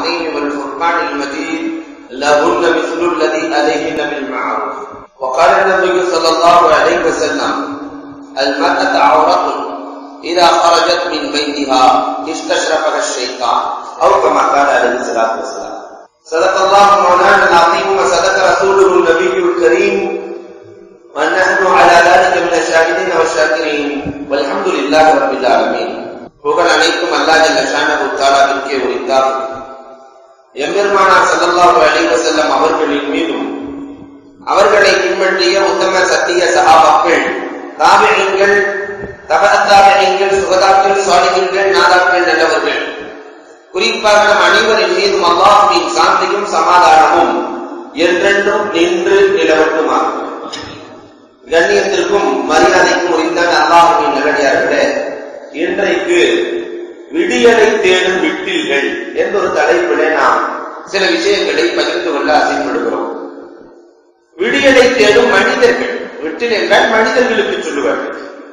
العظيم والفرقان المجيد لهن مثل الذي عليهن بالمعروف وقال النبي صلى الله عليه وسلم المرأة عورة إذا خرجت من بيتها استشرفها الشيطان أو كما قال عليه الصلاة والسلام صدق الله مولانا العظيم وصدق رسوله النبي الكريم ونحن على ذلك من الشاهدين والشاكرين والحمد لله رب العالمين புகழ் அனைத்தும் அல்லாஹ் ஜல்ல ஷானஹு தஆலாவிற்கே உரித்தார் எம்பெருமானார் ஸல்லல்லாஹு அலைஹி வஸல்லம் அவர்களின் மீதும் அவர்களை பின்பற்றிய உத்தம சத்திய சஹாபாக்கள் தாபிஈன்கள் தபஅத்தாபிஈன்கள் சுகதாக்கள் சாலிஹீன்கள் நாதாக்கள் நல்லவர்கள் குறிப்பாக நம் அனைவரின் மீதும் அல்லாஹ்வின் சாந்தியும் சமாதானமும் என்றென்றும் நின்று நிலவட்டுமாகும் கண்ணியத்திற்கும் மரியாதைக்கும் உரித்தான அல்லாஹுவின் நல்லடியார்களே இன்றைக்கு விடியலை தேடும் விட்டில்கள் என்ற ஒரு தலைப்பிலே நாம் சில விஷயங்களை பகிர்ந்து கொள்ள ஆசைப்படுகிறோம் விடியலை தேடும் மனிதர்கள் விட்டில் என்றால் மனிதர்களுக்கு சொல்லுவார்கள்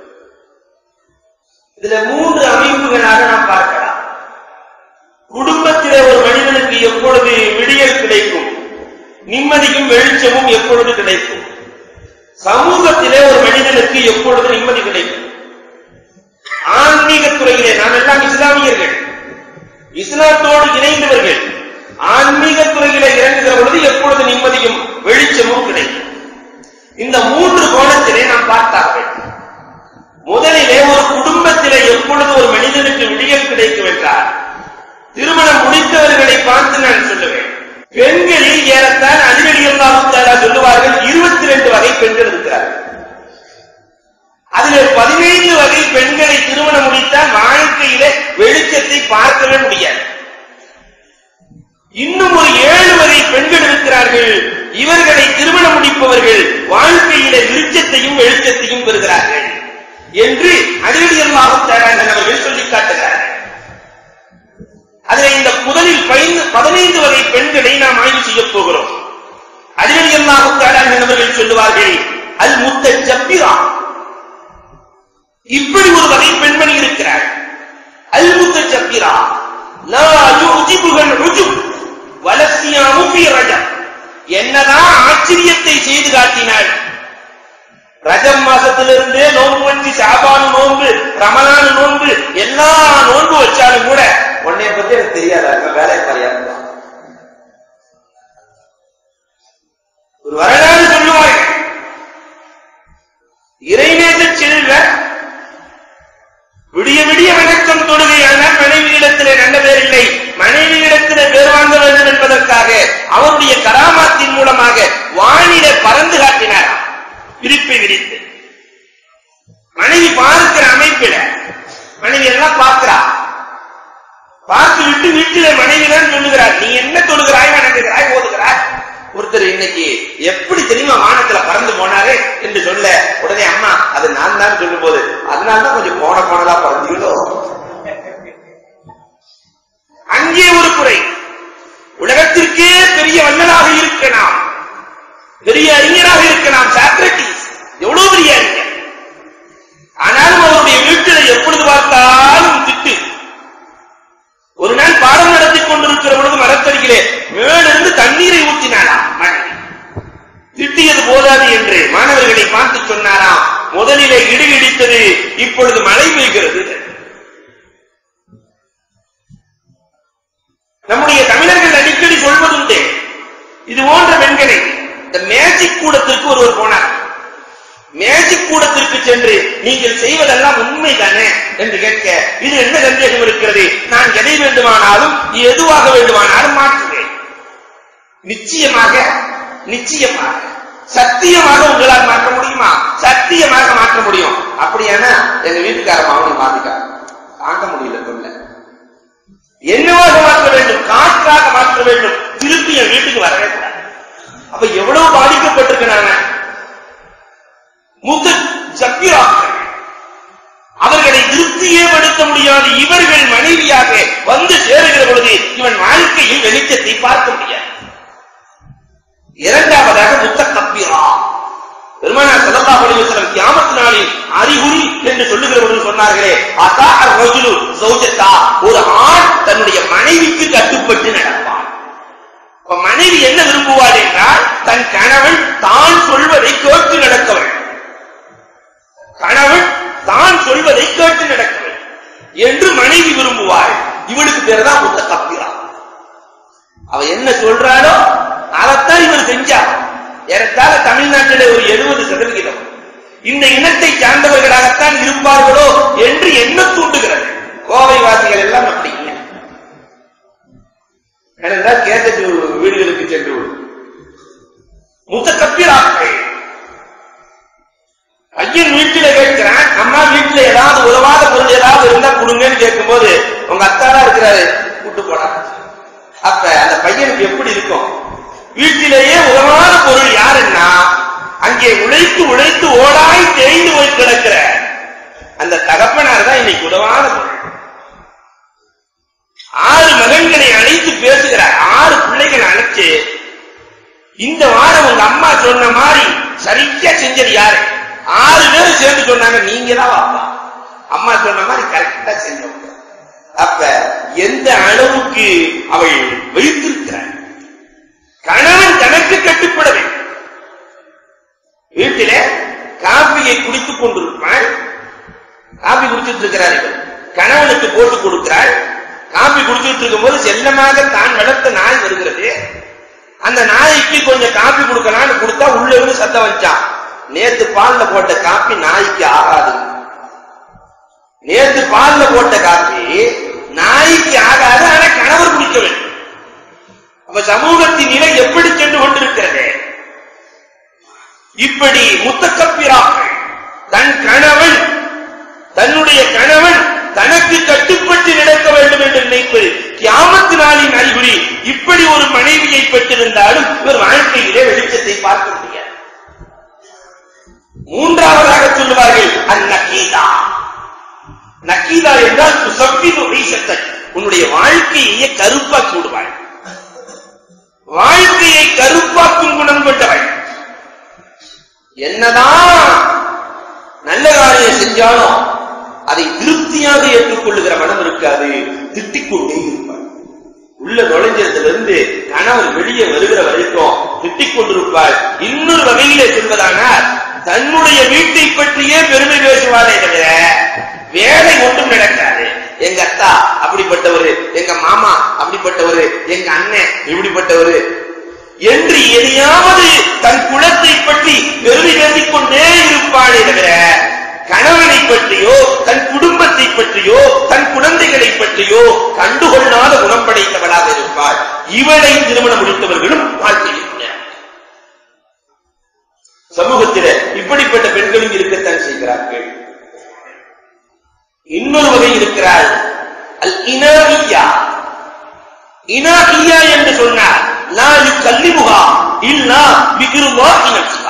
இதுல மூன்று அமைப்புகளாக நாம் பார்க்கலாம் குடும்பத்திலே ஒரு மனிதனுக்கு எப்பொழுது விடியல் கிடைக்கும் நிம்மதியும் வெளிச்சமும் எப்பொழுது கிடைக்கும் சமூகத்திலே ஒரு மனிதனுக்கு எப்பொழுது நிம்மதி கிடைக்கும் ஆன்மீக துறையிலே நாம் எல்லாம் இஸ்லாமியர்கள் இஸ்லாத்தோடு இணைந்தவர்கள் ஆன்மீக துறையிலே இறங்குகிற பொழுது எப்பொழுது நிம்மதியும் வெளிச்சமும் கிடைக்கும் இந்த மூன்று கோணத்திலே நாம் பார்த்தார்கள் முதலிலே ஒரு குடும்பத்திலே எப்பொழுது ஒரு மனிதனுக்கு விடியல் கிடைக்கும் என்றார் திருமணம் முடித்தவர்களை பார்த்து நான் சொல்லுவேன் பெண்களில் ஏறத்தான் அதிரடியல்லாவுத்தாரா சொல்லுவார்கள் இருபத்தி ரெண்டு வகை பெண்கள் இருக்கிறார்கள் அதில் பதினைந்து வகை பெண்களை திருமணம் முடித்தால் வாழ்க்கையிலே வெளிச்சத்தை பார்க்கவே முடியாது இன்னும் ஒரு ஏழு வகை பெண்கள் இருக்கிறார்கள் இவர்களை திருமணம் முடிப்பவர்கள் வாழ்க்கையிலே விருச்சத்தையும் வெளிச்சத்தையும் பெறுகிறார்கள் என்று அதிரடியல்லாவும் தராங்கள் அவர்கள் சொல்லிக் காட்டுகிறார்கள் அதில் இந்த முதலில் பதினைந்து வகை பெண்களை நாம் ஆய்வு செய்ய போகிறோம் அதிரடியல்லாவும் தராங்கள் அவர்கள் சொல்லுவார்கள் அல் முத்த ஜப்பிரா இப்படி ஒரு வகை பெண்மணி இருக்கிறார் அல்முத்த சப்பிரா லா யுஜிபுகள் ருஜுப் வலசியாமு ஃபீ ரஜம் என்னதான் ஆச்சரியத்தை செய்து காட்டினாள் ரஜம் மாசத்திலிருந்தே நோன்பு வச்சு சாபானு நோன்பு ரமலானு நோன்பு எல்லா நோன்பு வச்சாலும் கூட உன்னைய பத்தி எனக்கு தெரியாத வேலை கிடையாது ஒரு வரலாறு சொல்லுவாங்க இறைநேச செல்வ விடிய விடிய வணக்கம் தொழுகையானால் மனைவியிடத்திலே நல்ல பேர் இல்லை மனைவியிடத்திலே பேர் வாங்க வேண்டும் என்பதற்காக அவருடைய கராமாத்தின் மூலமாக வானிலே பறந்து காட்டினார் விரிப்பை விரித்து மனைவி பார்க்கிற அமைப்பில மனைவி எல்லாம் பார்க்கிறா பார்த்து விட்டு வீட்டிலே மனைவி தான் சொல்லுகிறார் நீ என்ன தொழுகிறாய் வணங்குகிறாய் ஓதுகிறாய் ஒருத்தர் இன்னைக்கு எப்படி தெரியுமா வானத்துல பறந்து போனாரு என்று சொல்ல உடனே அம்மா அது நான் தான் சொல்லும் போது அதனாலதான் கொஞ்சம் போன போனதா பறந்தீங்களோ அங்கே ஒரு குறை உலகத்திற்கே பெரிய வல்லலாக இருக்கலாம் பெரிய அறிஞராக இருக்கலாம் சாக்ரட்டிஸ் எவ்வளவு பெரிய அறிஞர் ஆனாலும் அவருடைய வீட்டில் எப்பொழுது பார்த்தாலும் திட்டு ஒரு நாள் பாடம் நடத்தி கொண்டிருக்கிற பொழுது மரத்தடியிலே மேலிருந்து தண்ணீரை ஊற்றினாராம் மழை திட்டியது போதாது என்று மாணவர்களை பார்த்து சொன்னாராம் முதலிலே இடி இடித்தது இப்பொழுது மழை பெய்கிறது நம்முடைய தமிழர்கள் அடிக்கடி சொல்வதுண்டு இது போன்ற பெண்களை இந்த மேஜிக் கூடத்திற்கு ஒருவர் போனார் மேஜிக் கூடத்திற்கு சென்று நீங்கள் செய்வதெல்லாம் உண்மைதானே என்று கேட்க இது என்ன சந்தேகம் இருக்கிறது நான் எதை வேண்டுமானாலும் எதுவாக வேண்டுமானாலும் மாற்றுவேன் நிச்சயமாக நிச்சயமாக சத்தியமாக உங்களால் மாற்ற முடியுமா சத்தியமாக மாற்ற முடியும் அப்படியானா எங்க வீட்டுக்காரன் அவனை மாத்திட்டார் தாங்க முடியல சொல்ல என்னவாக மாற்ற வேண்டும் காற்றாக மாற்ற வேண்டும் திருப்பி என் வீட்டுக்கு வரவே கூடாது அப்ப எவ்வளவு பாதிக்கப்பட்டிருக்கிறாங்க முத்து சப்பிராக்கள் அவர்களை திருப்தியே படுத்த முடியாது இவர்கள் மனைவியாக வந்து சேருகிற பொழுது இவன் வாழ்க்கையில் வெளிச்சத்தை பார்க்க முடியாது இரண்டாவதாக முத்த கப்பிரா பெருமானார் ஸல்லல்லாஹு அலைஹி வஸல்லம் கியாமத் நாளின் அறிகுறி என்று சொல்லுகிற பொழுது சொன்னார்களே அதா ரஜுலு ஜௌஜத்தா ஒரு ஆண் தன்னுடைய மனைவிக்கு கட்டுப்பட்டு நடப்பான் அப்ப மனைவி என்ன விரும்புவாள் என்றால் தன் கணவன் தான் சொல்வதை கேட்டு நடக்கவள் கணவன் தான் சொல்வதை கேட்டு நடக்கவள் என்று மனைவி விரும்புவாள் இவளுக்கு பேர் தான் முத்த கப்பிரா அவ என்ன சொல்றாளோ அதைத்தான் இவர் செஞ்சா ஏறத்தாழ தமிழ்நாட்டிலே ஒரு எழுபது சதவிகிதம் இந்த இனத்தை சார்ந்தவர்களாகத்தான் இருப்பார்களோ என்று என்ன தூண்டுகிறது கோவை வாசிகள் எல்லாம் அப்படி இல்லை ஏனென்றால் கேசட் வீடுகளுக்கு சென்று விடும் முத்த கப்பிராக்கள் ஐயன் வீட்டில கேட்கிறான் அம்மா வீட்டுல ஏதாவது உதவாத பொருள் ஏதாவது இருந்தா கொடுங்கன்னு கேட்கும்போது உங்க அத்தாடா இருக்கிறாரு கூட்டு போடா அப்ப அந்த பையனுக்கு எப்படி இருக்கும் வீட்டிலேயே உதவாத பொருள் யாருன்னா அங்கே உழைத்து உழைத்து ஓடாய் தேய்ந்து போய் கிடக்கிற அந்த தகப்பனார் தான் இன்னைக்கு உதவாத பொருள் ஆறு மகன்களை அழைத்து பேசுகிறார் ஆறு பிள்ளைகளை அழைச்சு இந்த வாரம் உங்க அம்மா சொன்ன மாதிரி சரியா செஞ்சது யாரு ஆறு பேரும் சேர்ந்து சொன்னாங்க நீங்க தான் வாப்பா அம்மா சொன்ன மாதிரி கரெக்டா செஞ்சவங்க அப்ப எந்த அளவுக்கு அவள் வைத்திருக்கிறாள் கணவன் தனக்கு கட்டுப்பட வேண்டும் வீட்டிலே காப்பியை குடித்துக் கொண்டிருப்பாள் காப்பி குடிச்சிட்டு இருக்கிறார் இவர் கணவனுக்கு போட்டு கொடுக்கிறாள் காப்பி குடிச்சிட்டு இருக்கும்போது செல்லமாக தான் வளர்த்த நாய் வருகிறது அந்த நாய்க்கு கொஞ்சம் காப்பி கொடுக்கலாம்னு கொடுத்தா உள்ள இருந்து சத்தம் வச்சான் நேத்து பால்ல போட்ட காப்பி நாய்க்கு ஆகாது நேத்து பால்ல போட்ட காப்பி நாய்க்கு ஆகாது ஆனா கணவர் குடிக்க வேண்டும் அப்ப சமூகத்தின் நிலை எப்படி சென்று கொண்டிருக்கிறது இப்படி முத்தக்கப்பிராக்கள் தன் கணவன் தன்னுடைய கணவன் தனக்கு கட்டுப்பட்டு நடக்க வேண்டும் என்று நினைப்பது கியாமத்து நாளின் அறிகுறி இப்படி ஒரு மனைவியை பெற்றிருந்தாலும் இவர் வாழ்க்கையிலே வெளிச்சத்தை பார்க்க முடியாது மூன்றாவதாக சொல்லுவார்கள் அந்நக்கீதா நக்கீதா என்றால் துசப்பிது வீசத்தை உன்னுடைய வாழ்க்கையை கருப்பாக்கி விடுவாள் வாழ்க்கையை கருப்பாக்கும் குணம் கொண்டவள் என்னதான் நல்ல காரியம் செஞ்சாலும் அதை திருப்தியாக ஏற்றுக்கொள்ளுகிற மனம் இருக்காது திட்டிக் கொண்டே இருப்பாள் உள்ள நுழைஞ்சதுல இருந்து கணவர் வெளியே வருகிற வரைக்கும் திட்டிக் கொண்டிருப்பாள் இன்னொரு வகையிலே சொல்வதானால் தன்னுடைய வீட்டை பற்றியே பெருமை பேசுவாரே தவிர வேலை ஒன்றும் நடக்காது எங்க அத்தா அப்படிப்பட்டவரு எங்க மாமா அப்படிப்பட்டவரு எங்க அண்ணன் இப்படிப்பட்டவரு என்று எதையாவது தன் குலத்தை பற்றி பெருமை பேசிக் கொண்டே இருப்பாளே தவிர கணவனை பற்றியோ தன் குடும்பத்தை பற்றியோ தன் குழந்தைகளை பற்றியோ கண்டுகொள்ளாத குணம் படைத்தவளாக இருப்பாள் இவளை திருமணம் முடித்தவர்களும் வாழ்க்கையில் சமூகத்தில் இப்படிப்பட்ட பெண்களும் இருக்கத்தான் செய்கிறார்கள் இன்னொரு வகை இருக்கிறாள் அல் இனாமியா இனாமியா என்று சொன்னார் லா யுகல்லிமுகா இல்லா பிகிருல்லாஹி நஃப்ஸா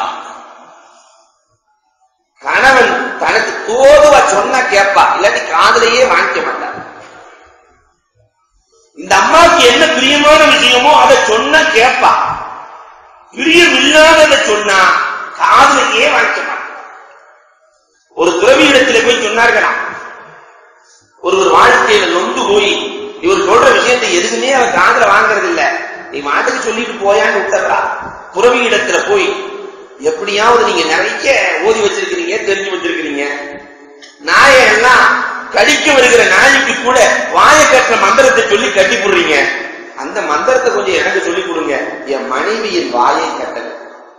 கணவன் தனக்கு தோதுவா சொன்னா கேட்பா இல்லாட்டி காதலையே வாங்கிக்க மாட்டார் இந்த அம்மாவுக்கு என்ன பிரியமான விஷயமோ அதை சொன்னா கேட்பா பிரியம் இல்லாததை சொன்னா காதலையே வாங்கிக்க மாட்டார் ஒரு துறவி இடத்துல போய் சொன்னார்களாம் ஒருவர் வாழ்க்கையில நொந்து போய் இவர் சொல்ற விஷயத்தை எதுக்குமே அவன் காதல வாங்குறது இல்ல நீ மாட்டுக்கு சொல்லிட்டு போயான்னு விட்டுறா துறவி இடத்துல போய் எப்படியாவது நீங்க நிறைய ஓதி வச்சிருக்கிறீங்க தெரிஞ்சு வச்சிருக்கிறீங்க நாயை எல்லாம் கடிக்க வருகிற நாய்க்கு கூட வாய கட்டுற மந்திரத்தை சொல்லி கட்டி போடுறீங்க அந்த மந்திரத்தை கொஞ்சம் எனக்கு சொல்லி கொடுங்க என் மனைவியின் வாயை கட்டல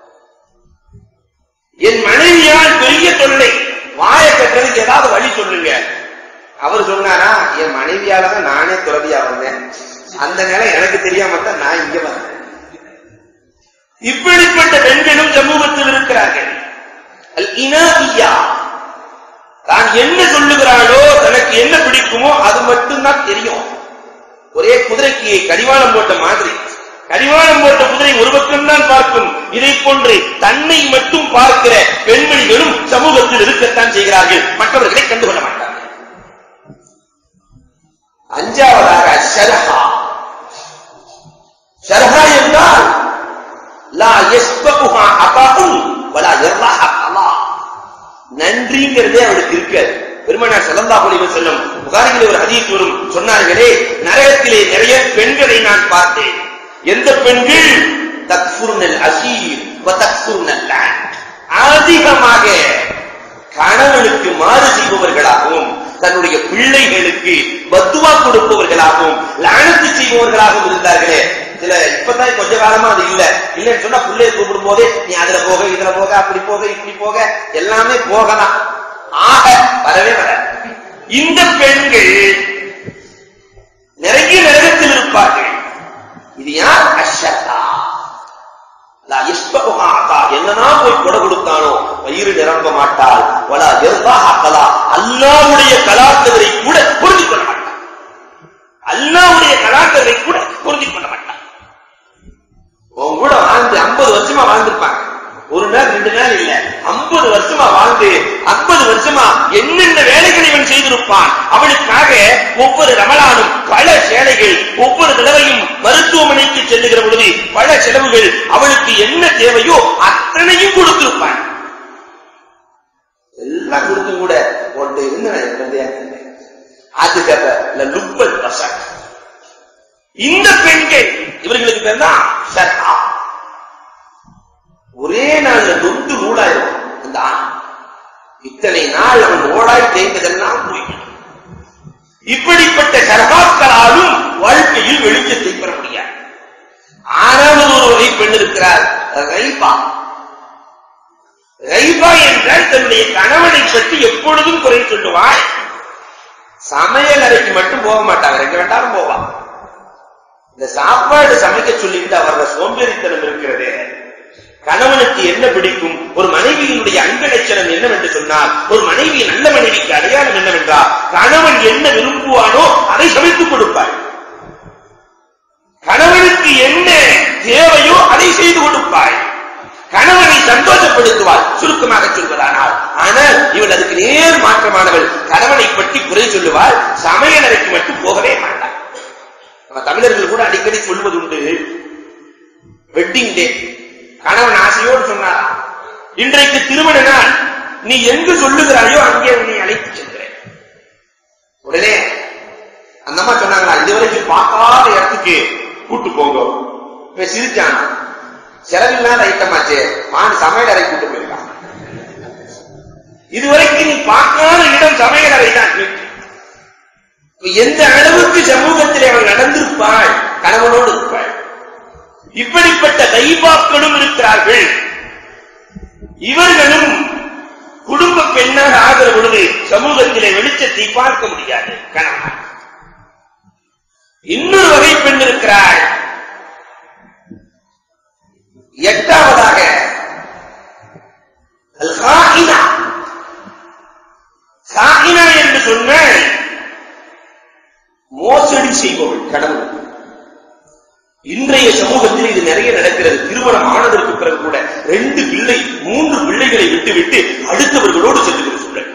என் மனைவியால் பெரிய தொல்லை வாயை கட்டுறதுக்கு ஏதாவது வழி சொல்லுங்க அவர் சொன்னாரா என் மனைவியால தான் நானே துறவியா வந்தேன் அந்த நிலை எனக்கு தெரியாம தான் நான் இங்க வந்தேன் இப்படிப்பட்ட பெண்களும் சமூகத்தில் இருக்கிறார்கள் அல் இனாதியா தான் என்ன சொல்லுகிறாளோ தனக்கு என்ன பிடிக்குமோ அது மட்டும்தான் தெரியும் ஒரே குதிரைக்கு கடிவாளம் போட்ட மாதிரி கடிவாளம் போட்ட குதிரை ஒரு பக்கம் தான் பார்க்கும் இதை போன்று தன்னை மட்டும் பார்க்கிற பெண்மணிகளும் சமூகத்தில் இருக்கத்தான் செய்கிறார்கள் மற்றவர்களை கண்டுகொள்ள மாட்டார்கள் அஞ்சாவதாக ஷரஹா ஷரஹா என்றால் லா யஸ்பகுஹா அபாஹும் வலா யர்லாஹா அல்லாஹ் நன்றிங்கிறதே அவளுக்கு இருக்காது பெருமனார் ஸல்லல்லாஹு அலைஹி வஸல்லம் புகாரிலே ஒரு ஹதீஸ் வரும் சொன்னார்களே நரகத்திலே நிறைய பெண்களை நான் பார்த்தேன் எந்த பெண்கள் தக்ஃபுர்னல் அசீர் வ தக்ஃபுர்னல் லாண்ட் அதிகமாக கணவனுக்கு மாறு செய்பவர்களாகவும் தன்னுடைய பிள்ளைகளுக்கு பத்துவா கொடுப்பவர்களாகவும் லானத்து செய்பவர்களாகவும் இருந்தார்களே சில இப்பதான் கொஞ்ச காலமா அது இல்ல இல்லன்னு சொன்னா பிள்ளைய கூப்பிடும் போதே நீ அதுல போக இதுல போக அப்படி போக இப்படி போக எல்லாமே போகலாம் ஆக வரவே வர இந்த பெண்கள் நிறைய நரகத்தில் இருப்பார்கள் இது யார் அஷத்தா லா யஸ்பகுஹா அத்தா. என்னதான் போய் கொடை கொடுத்தானோ வயிறு நிரம்ப மாட்டாள் வலா எர்தாஹா கலா அல்லாவுடைய கலாக்கதரை கூட புரிந்து கொள்ள மாட்டாள் அல்லாவுடைய கலாக்கதரை கூட புரிந்து கொள்ள மாட்டாள் உன் கூட வாழ்ந்து 50 வருஷமா வாழ்ந்திருப்பாங்க ஒரு நாள் ரெண்டு நாள் இல்ல 50 வருஷமா வாழ்ந்து 50 வருஷமா என்னென்ன வேலைகளை இவன் செய்திருப்பான் அவனுக்காக ஒவ்வொரு ரமலானும் பல சேலைகள் ஒவ்வொரு தடவையும் மருத்துவமனைக்கு செல்லுகிற பொழுது பல செலவுகள் அவனுக்கு என்ன தேவையோ அத்தனையும் கொடுத்திருப்பான் எல்லாம் கொடுத்தும் கூட ஒன்று இருந்து அது லுப்பல் பசங்க இந்த பெண்கள் இவர்களுக்கு பேர் தான் சர்ஹா ஒரே நாள்ல நொந்து நூலாயிரும் அந்த ஆண் இத்தனை நாள் அவன் ஓடாய் தேய்ந்ததெல்லாம் புரியும் இப்படிப்பட்ட சர்காக்களாலும் வாழ்க்கையில் வெளிச்சத்தை பெற முடியாது ஆறாவது ஒரு வகை பெண் இருக்கிறார் ரைபா ரைபா என்றால் தன்னுடைய கணவனை பற்றி எப்பொழுதும் குறை சொல்லுவாள் சமையல் அறைக்கு மட்டும் போக மாட்டாங்க எங்க வேண்டாலும் போவா இந்த சாப்பாடு சமைக்க சொல்லிட்டு அவரோட சோம்பேறித்தனம் இருக்கிறது கணவனுக்கு என்ன பிடிக்கும் ஒரு மனைவியினுடைய அங்கலட்சணம் என்னவென்று சொன்னால் ஒரு மனைவி நல்ல மனைவிக்கு அடையாளம் என்னவென்றால் கணவன் என்ன விரும்புவானோ அதை சமைத்துக் கொடுப்பார் கணவனுக்கு என்ன தேவையோ அதை செய்து கொடுப்பாள் கணவனை சந்தோஷப்படுத்துவாள் சுருக்கமாக சொல்வதானால் ஆனால் இவள் அதுக்கு நேர் மாற்றமானவள் கணவனை பற்றி குறை சொல்லுவாள் சமையல் அறைக்கு மட்டும் போகவே மாட்டாள் நம்ம தமிழர்கள் கூட அடிக்கடி சொல்வது உண்டு வெட்டிங் டே கணவன் ஆசையோடு சொன்னார் இன்றைக்கு திருமண நாள் நீ எங்கு சொல்லுகிறாயோ அங்கே உன்னை அழைத்து செல்கிறேன் உடனே அந்த அம்மா சொன்னாங்களா இதுவரைக்கும் பார்க்காத இடத்துக்கு கூட்டு போங்க இவன் சிரிச்சான் செலவில்லாத ஐட்டமாச்சே மான் சமையல் அறை கூட்டு போயிருக்கான் இதுவரைக்கும் நீ பார்க்காத இடம் சமையல் அறை தான் எந்த அளவுக்கு சமூகத்தில் அவள் நடந்திருப்பாள் கணவனோடு இருப்பாள் இப்படிப்பட்ட தைபாக்களும் இருக்கிறார்கள் இவர்களும் குடும்ப பெண்ணாக ஆகிற பொழுது சமூகத்திலே வெளிச்சத்தை பார்க்க முடியாது கணவன் இன்னொரு வகை பெண் இருக்கிறாள் எட்டாவதாக அல்-ஹாயினா. ஹாயினா என்று சொன்ன மோசடி செய்பவள் கடவுள் இன்றைய சமூகத்தில் இது நிறைய நடக்கிறது திருமணம் ஆனதற்கு பிறகு கூட ரெண்டு பிள்ளை மூன்று பிள்ளைகளை விட்டுவிட்டு அடுத்தவர்களோடு செல்லுகிற சூழல்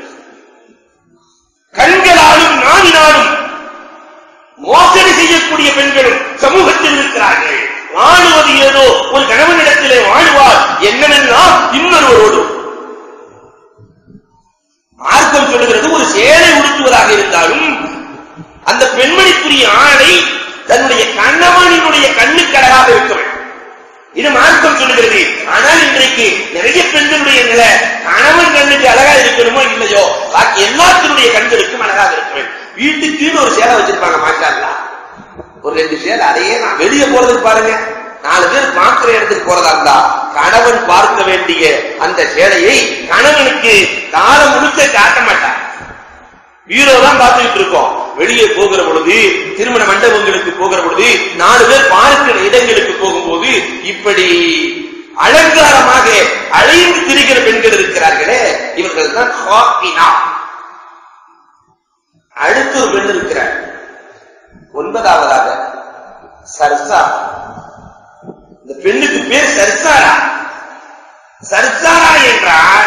கண்களாலும் நாவினாலும் மோசடி செய்யக்கூடிய பெண்களும் சமூகத்தில் இருக்கிறார்கள் வாழுவது ஏதோ ஒரு கணவனிடத்திலே வாழ்வார் என்னவெல்லாம் இன்னொருவரோடு மார்க்கம் சொல்லுகிறது ஒரு சேலை உடுத்துவதாக இருந்தாலும் அந்த பெண்மணிக்குரிய ஆடை தன்னுடைய கணவனினுடைய கண்ணுக்கு அழகாக இருக்க வேண்டும் இது மார்க்கம் சொல்லுகிறது ஆனால் இன்றைக்கு நிறைய பெண்களுடைய நிலை கணவன் கண்ணுக்கு அழகா இருக்கணுமோ இல்லையோ பாக்கி எல்லாத்தினுடைய கண்களுக்கும் அழகாக இருக்க வேண்டும் வீட்டுக்குன்னு ஒரு சேலை வச்சிருப்பாங்க மாட்டாங்களா ஒரு ரெண்டு சேலை அதையே நான் வெளியே போறதுக்கு பாருங்க நாலு பேர் பார்க்கிற இடத்துக்கு போறதா இருந்தா கணவன் பார்க்க வேண்டிய அந்த சேலையை கணவனுக்கு காலம் முழுக்க காட்ட மாட்டான் ஹீரோ தான் பார்த்துக்கிட்டு இருக்கோம் வெளியே போகிற பொழுது திருமண மண்டபங்களுக்கு போகிற பொழுது நாலு பேர் பார்க்கிற இடங்களுக்கு போகும்போது இப்படி அலங்காரமாக அழைந்து திரிகிற பெண்கள் இருக்கிறார்களே இவர்கள் தான் ஹாப்பினா அடுத்து ஒரு பெண் இருக்கிறார் ஒன்பதாவதாக சர்சா இந்த பெண்ணுக்கு பேர் சர்சாரா சர்சாரா என்றால்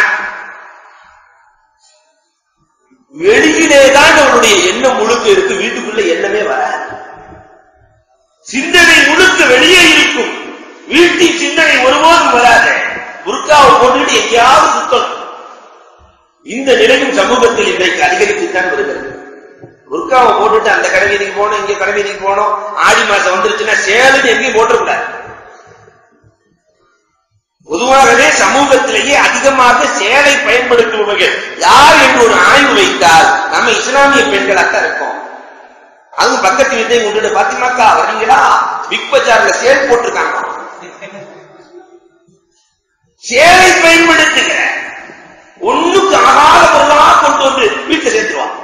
வெளியிலே தான் அவனுடைய எண்ணம் முழுக்க இருக்கு வீட்டுக்குள்ள எண்ணமே வராது சிந்தனை முழுக்க வெளியே இருக்கும் வீட்டின் சிந்தனை ஒருபோதும் வராது புர்காவை போட்டுக்கிட்டு எங்கேயாவது சுத்தம் இந்த நிலையும் சமூகத்தில் இன்றைக்கு அதிகரித்துத்தான் வருகிறது புர்காவை போட்டுட்டு அந்த கடை வீதிக்கு போகணும் இங்க கடை வீதிக்கு போகணும் ஆடி மாசம் வந்துருச்சுன்னா சேலுன்னு எங்கேயும் போட்டுக்கூடாது பொதுவாகவே சமூகத்திலேயே அதிகமாக சேலை பயன்படுத்துபவர்கள் யார் என்று ஒரு ஆய்வு வைத்தால் நம்ம இஸ்லாமிய பெண்களாத்தான் இருக்கோம் அதுவும் பக்கத்து வீட்டை கொண்டுட்டு பாத்திமாக்கா வர்றீங்களா பிக் பஜார்ல சேல் போட்டிருக்காங்க சேலை பயன்படுத்துங்க ஒண்ணுக்கு ஆகாத பொருளா கொண்டு வந்து வீட்டை சேர்த்துருவாங்க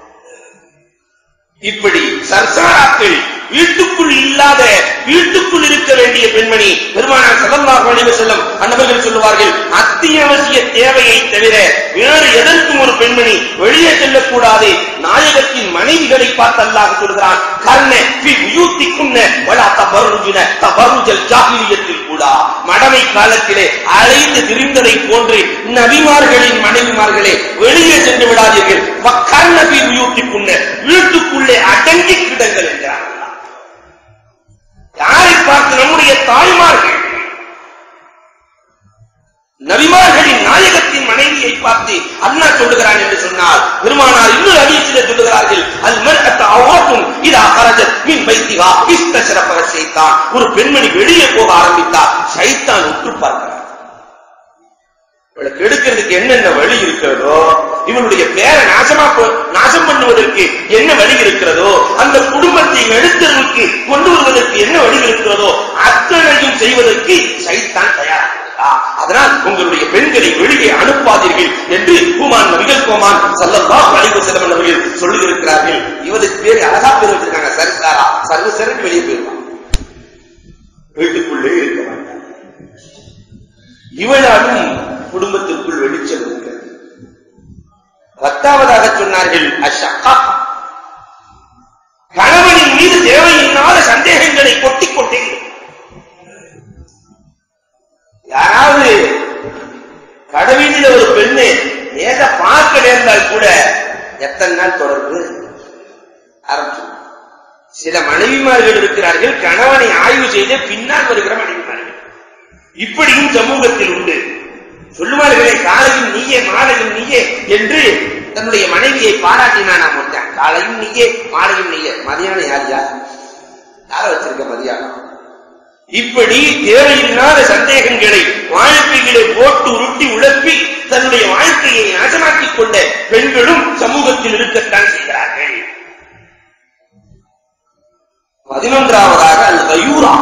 இப்படி சர்சாராக்கள் வீட்டுக்குள் இல்லாத வீட்டுக்குள் இருக்க வேண்டிய பெண்மணி பெருமானார் ஸல்லல்லாஹு அலைஹி வஸல்லம் அன்னவர்கள் சொல்லுவார்கள் அத்தியாவசிய தேவையை தவிர வேறு எதற்கும் ஒரு பெண்மணி வெளியே செல்லக்கூடாது நாயகத்தின் மனைவிகளை பார்த்து அல்லாஹ் சொல்கிறான் கர்ண ஃபி புயூத்திக்குன்ன வலா தபருஜுன தபருஜல் ஜாஹிலியத்தில் கூட மடமை காலத்திலே அலைந்து திரிந்ததை போன்று நபிமார்களின் மனைவிமார்களே வெளியே சென்று விடாதீர்கள் கர்ண ஃபி புயூத்திக்குன்ன வீட்டுக்குள்ளே அடங்கி கிடங்கள் என்கிறார் யாரை பார்த்து நம்முடைய தாய்மார்கள் நபிமார்களின் நாயகத்தின் மனைவியை பார்த்து அண்ணா சொல்லுகிறான் என்று சொன்னால் பெருமானார் இன்னொரு அதிகத்திலே சொல்லுகிறார்கள் அது மர்அத்த அவாத்தும் இதா கரஜத் மின் பைத்திகா இஸ்தஷரப்பக ஷைத்தான் ஒரு பெண்மணி வெளியே போக ஆரம்பித்தார் ஷைத்தான் உற்று பார்க்கிறார் இவளை கெடுக்கிறதுக்கு என்னென்ன வழி இருக்கிறதோ இவனுடைய பேரை நாசமா போ- நாசம் பண்ணுவதற்கு என்ன வழி இருக்கிறதோ அந்த குடும்பத்தை நடுத்தருவுக்கு கொண்டு வருவதற்கு என்ன வழி இருக்கிறதோ அத்தனையும் செய்வதற்கு சைத்தான் தயாராக அதனால் உங்களுடைய பெண்களை வெளியே அனுப்பாதீர்கள் என்று குமான் நபிகள் கோமான் சல்லல்லாஹு அலைஹி வஸல்லம் அவர்கள் சொல்லியிருக்கிறார்கள் இவருக்கு பேர் அழகா பேர் வச்சிருக்காங்க சர்க்காரா சர்வ சரக்கு வெளியே போயிருவான் வீட்டுக்குள்ளே இருக்க மாட்டான் இவளாலும் குடும்பத்திற்குள் வெளிச்சம் இருக்கிறது பத்தாவதாக சொன்னார்கள் அஷக்கா கணவனின் மீது தேவையில்லாத சந்தேகங்களை கொட்டிக் கொண்டே இருக்கும். யாராவது கடவீதியில ஒரு பெண்ணு நேர பார்க்க நேர்ந்தால் கூட எத்தனை நாள் தொடர்பு ஆரம்பிச்சு சில மனைவிமார்கள் இருக்கிறார்கள் கணவனை ஆய்வு செய்து பின்னால் வருகிற மனைவிமார்கள் இப்படியும் சமூகத்தில் உண்டு சொல்லுவார்களே காலையும் நீயே மாலையும் நீயே என்று தன்னுடைய மனைவியை பாராட்டினான் நான் ஒருத்தன் காலையும் நீயே மாலையும் நீயே மதியானம் யார் யார் யார வச்சிருக்க மதியானம் இப்படி தேவையில்லாத சந்தேகங்களை வாழ்க்கைகளை போட்டு உருட்டி உழப்பி தன்னுடைய வாழ்க்கையை நாசமாக்கிக் கொண்ட பெண்களும் சமூகத்தில் இருக்கத்தான் செய்கிறார்கள் பதினொன்றாவதாக அல் கயூரா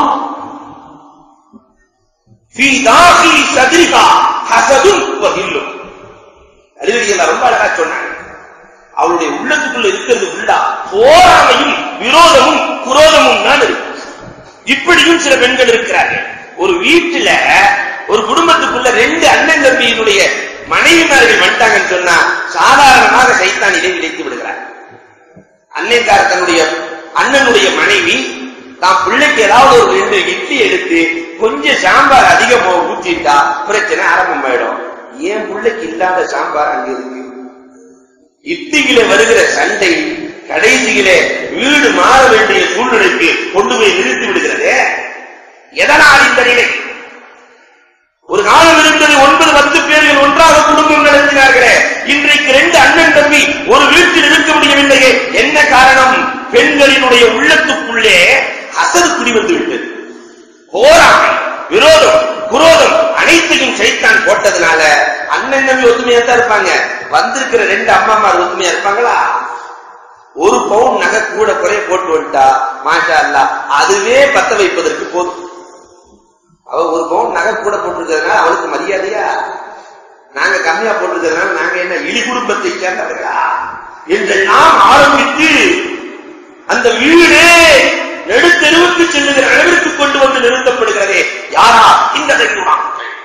في داخل صدرها حسد وغل அறிவியல் ரொம்ப அழகா சொன்னாங்க அவளுடைய உள்ளத்துக்குள்ள இருக்கிறது உள்ளா போராமையும் விரோதமும் குரோதமும் தான் இருக்கு இப்படியும் சில பெண்கள் இருக்கிறார்கள் ஒரு வீட்டுல ஒரு குடும்பத்துக்குள்ள ரெண்டு அண்ணன் தம்பியினுடைய மனைவிமார்கள் வந்துட்டாங்கன்னு சொன்னா சாதாரணமாக சைத்தான் இதை விளைத்து விடுகிறார் அன்னைக்கார தன்னுடைய அண்ணனுடைய மனைவி தான் பிள்ளைக்கு ஏதாவது ஒரு ரெண்டு இட்லி எடுத்து கொஞ்சம் சாம்பார் அதிகமா ஊத்திட்டா பிரச்சனை ஆரம்பமாயிடும் ஏன் பிள்ளைக்கு இல்லாத சாம்பார் அங்க இருக்கு இட்லியில வருகிற சண்டை கடைசியிலே வீடு மாற வேண்டிய சூழ்நிலைக்கு கொண்டு போய் நிறுத்தி விடுகிறதே எதனால் இந்த நிலை ஒரு காலம் இருந்தது ஒன்பது பத்து பேர்கள் ஒன்றாக குடும்பம் நடத்தினார்களே இன்றைக்கு ரெண்டு அண்ணன் தம்பி ஒரு வீட்டில் இருக்க முடியவில்லையே என்ன காரணம் பெண்களினுடைய உள்ளத்துக்குள்ளே அசது குடிவந்து விட்டது போராமை விரோதம் குரோதம் அனைத்தையும் சைத்தான் போட்டதுனால அண்ணன் தம்பி ஒத்துமையா தான் இருப்பாங்க வந்திருக்கிற ரெண்டு அம்மாமார் ஒத்துமையா இருப்பாங்களா ஒரு பவுன் நகை கூட குறைய போட்டு வந்துட்டா மாஷா அல்லா அதுவே பத்த வைப்பதற்கு போதும் அவ ஒரு பவுன் நகை கூட போட்டிருக்கிறதுனால அவளுக்கு மரியாதையா நாங்க கம்மியா போட்டிருக்கிறதுனால நாங்க என்ன இழி குடும்பத்தை சேர்ந்தவர்களா என்றெல்லாம் ஆரம்பித்து அந்த வீடே நெடுத்தெருவுக்கு செல்லுகிற அளவிற்கு கொண்டு வந்து நிறுத்தப்படுகிறதே யாரா இந்த தைக்குறான்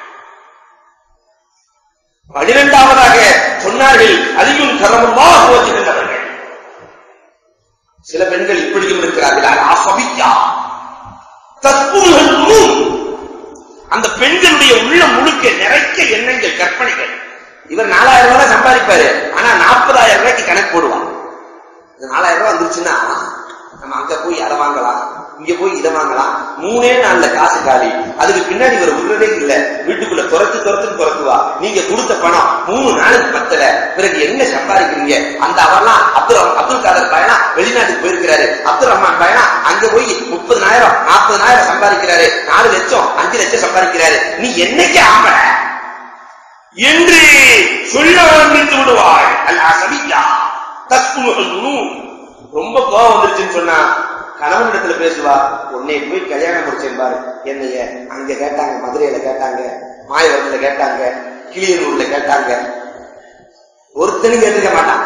பனிரெண்டாவதாக சொன்னார்கள் அதிகம் கரமமாக ஓச்சுகின்றவர்கள் சில பெண்கள் இப்படியும் இருக்கிறார்கள் ஆசபிக்கா தற்புகள் அந்த பெண்களுடைய உள்ள முழுக்க நிறைக்க எண்ணங்கள் கற்பனைகள் இவர் நாலாயிரம் ரூபாய் சம்பாதிப்பாரு ஆனா நாற்பதாயிரம் ரூபாய்க்கு கணக்கு போடுவான் இந்த நாலாயிரம் ரூபாய் வந்துருச்சுன்னா நம்ம அங்க போய் அதை வாங்கலாம் இங்க போய் இதை வாங்கலாம் மூணே நாள்ல காசு காலி அதுக்கு பின்னாடி ஒரு விடுறதே இல்ல வீட்டுக்குள்ள துரத்து துரத்துன்னு துரத்துவா நீங்க கொடுத்த பணம் மூணு நாளுக்கு பத்தல பிறகு என்ன சம்பாதிக்கிறீங்க அந்த அவர்லாம் அப்துல் அப்துல் காதர் பயனா வெளிநாட்டுக்கு போயிருக்கிறாரு அப்துல் ரஹ்மான் பயனா அங்க போய் முப்பதனாயிரம் நாற்பதனாயிரம் சம்பாதிக்கிறாரு நாலு லட்சம் அஞ்சு லட்சம் சம்பாதிக்கிறாரு நீ என்னைக்கு ஆம்பள என்று சொல்ல ஆரம்பித்து விடுவாள் அல்லா சபிக்கா தஸ்குமுகல் ரொம்ப கோவம் வந்துருச்சுன்னு சொன்னா கணவன் இடத்துல பேசுவா உன்னை போய் கல்யாணம் முடிச்சேன் பாரு என்னைய அங்க கேட்டாங்க மதுரையில கேட்டாங்க மாயவரத்துல கேட்டாங்க கிளியனூர்ல கேட்டாங்க ஒருத்தனும் கேட்டுக்க மாட்டான்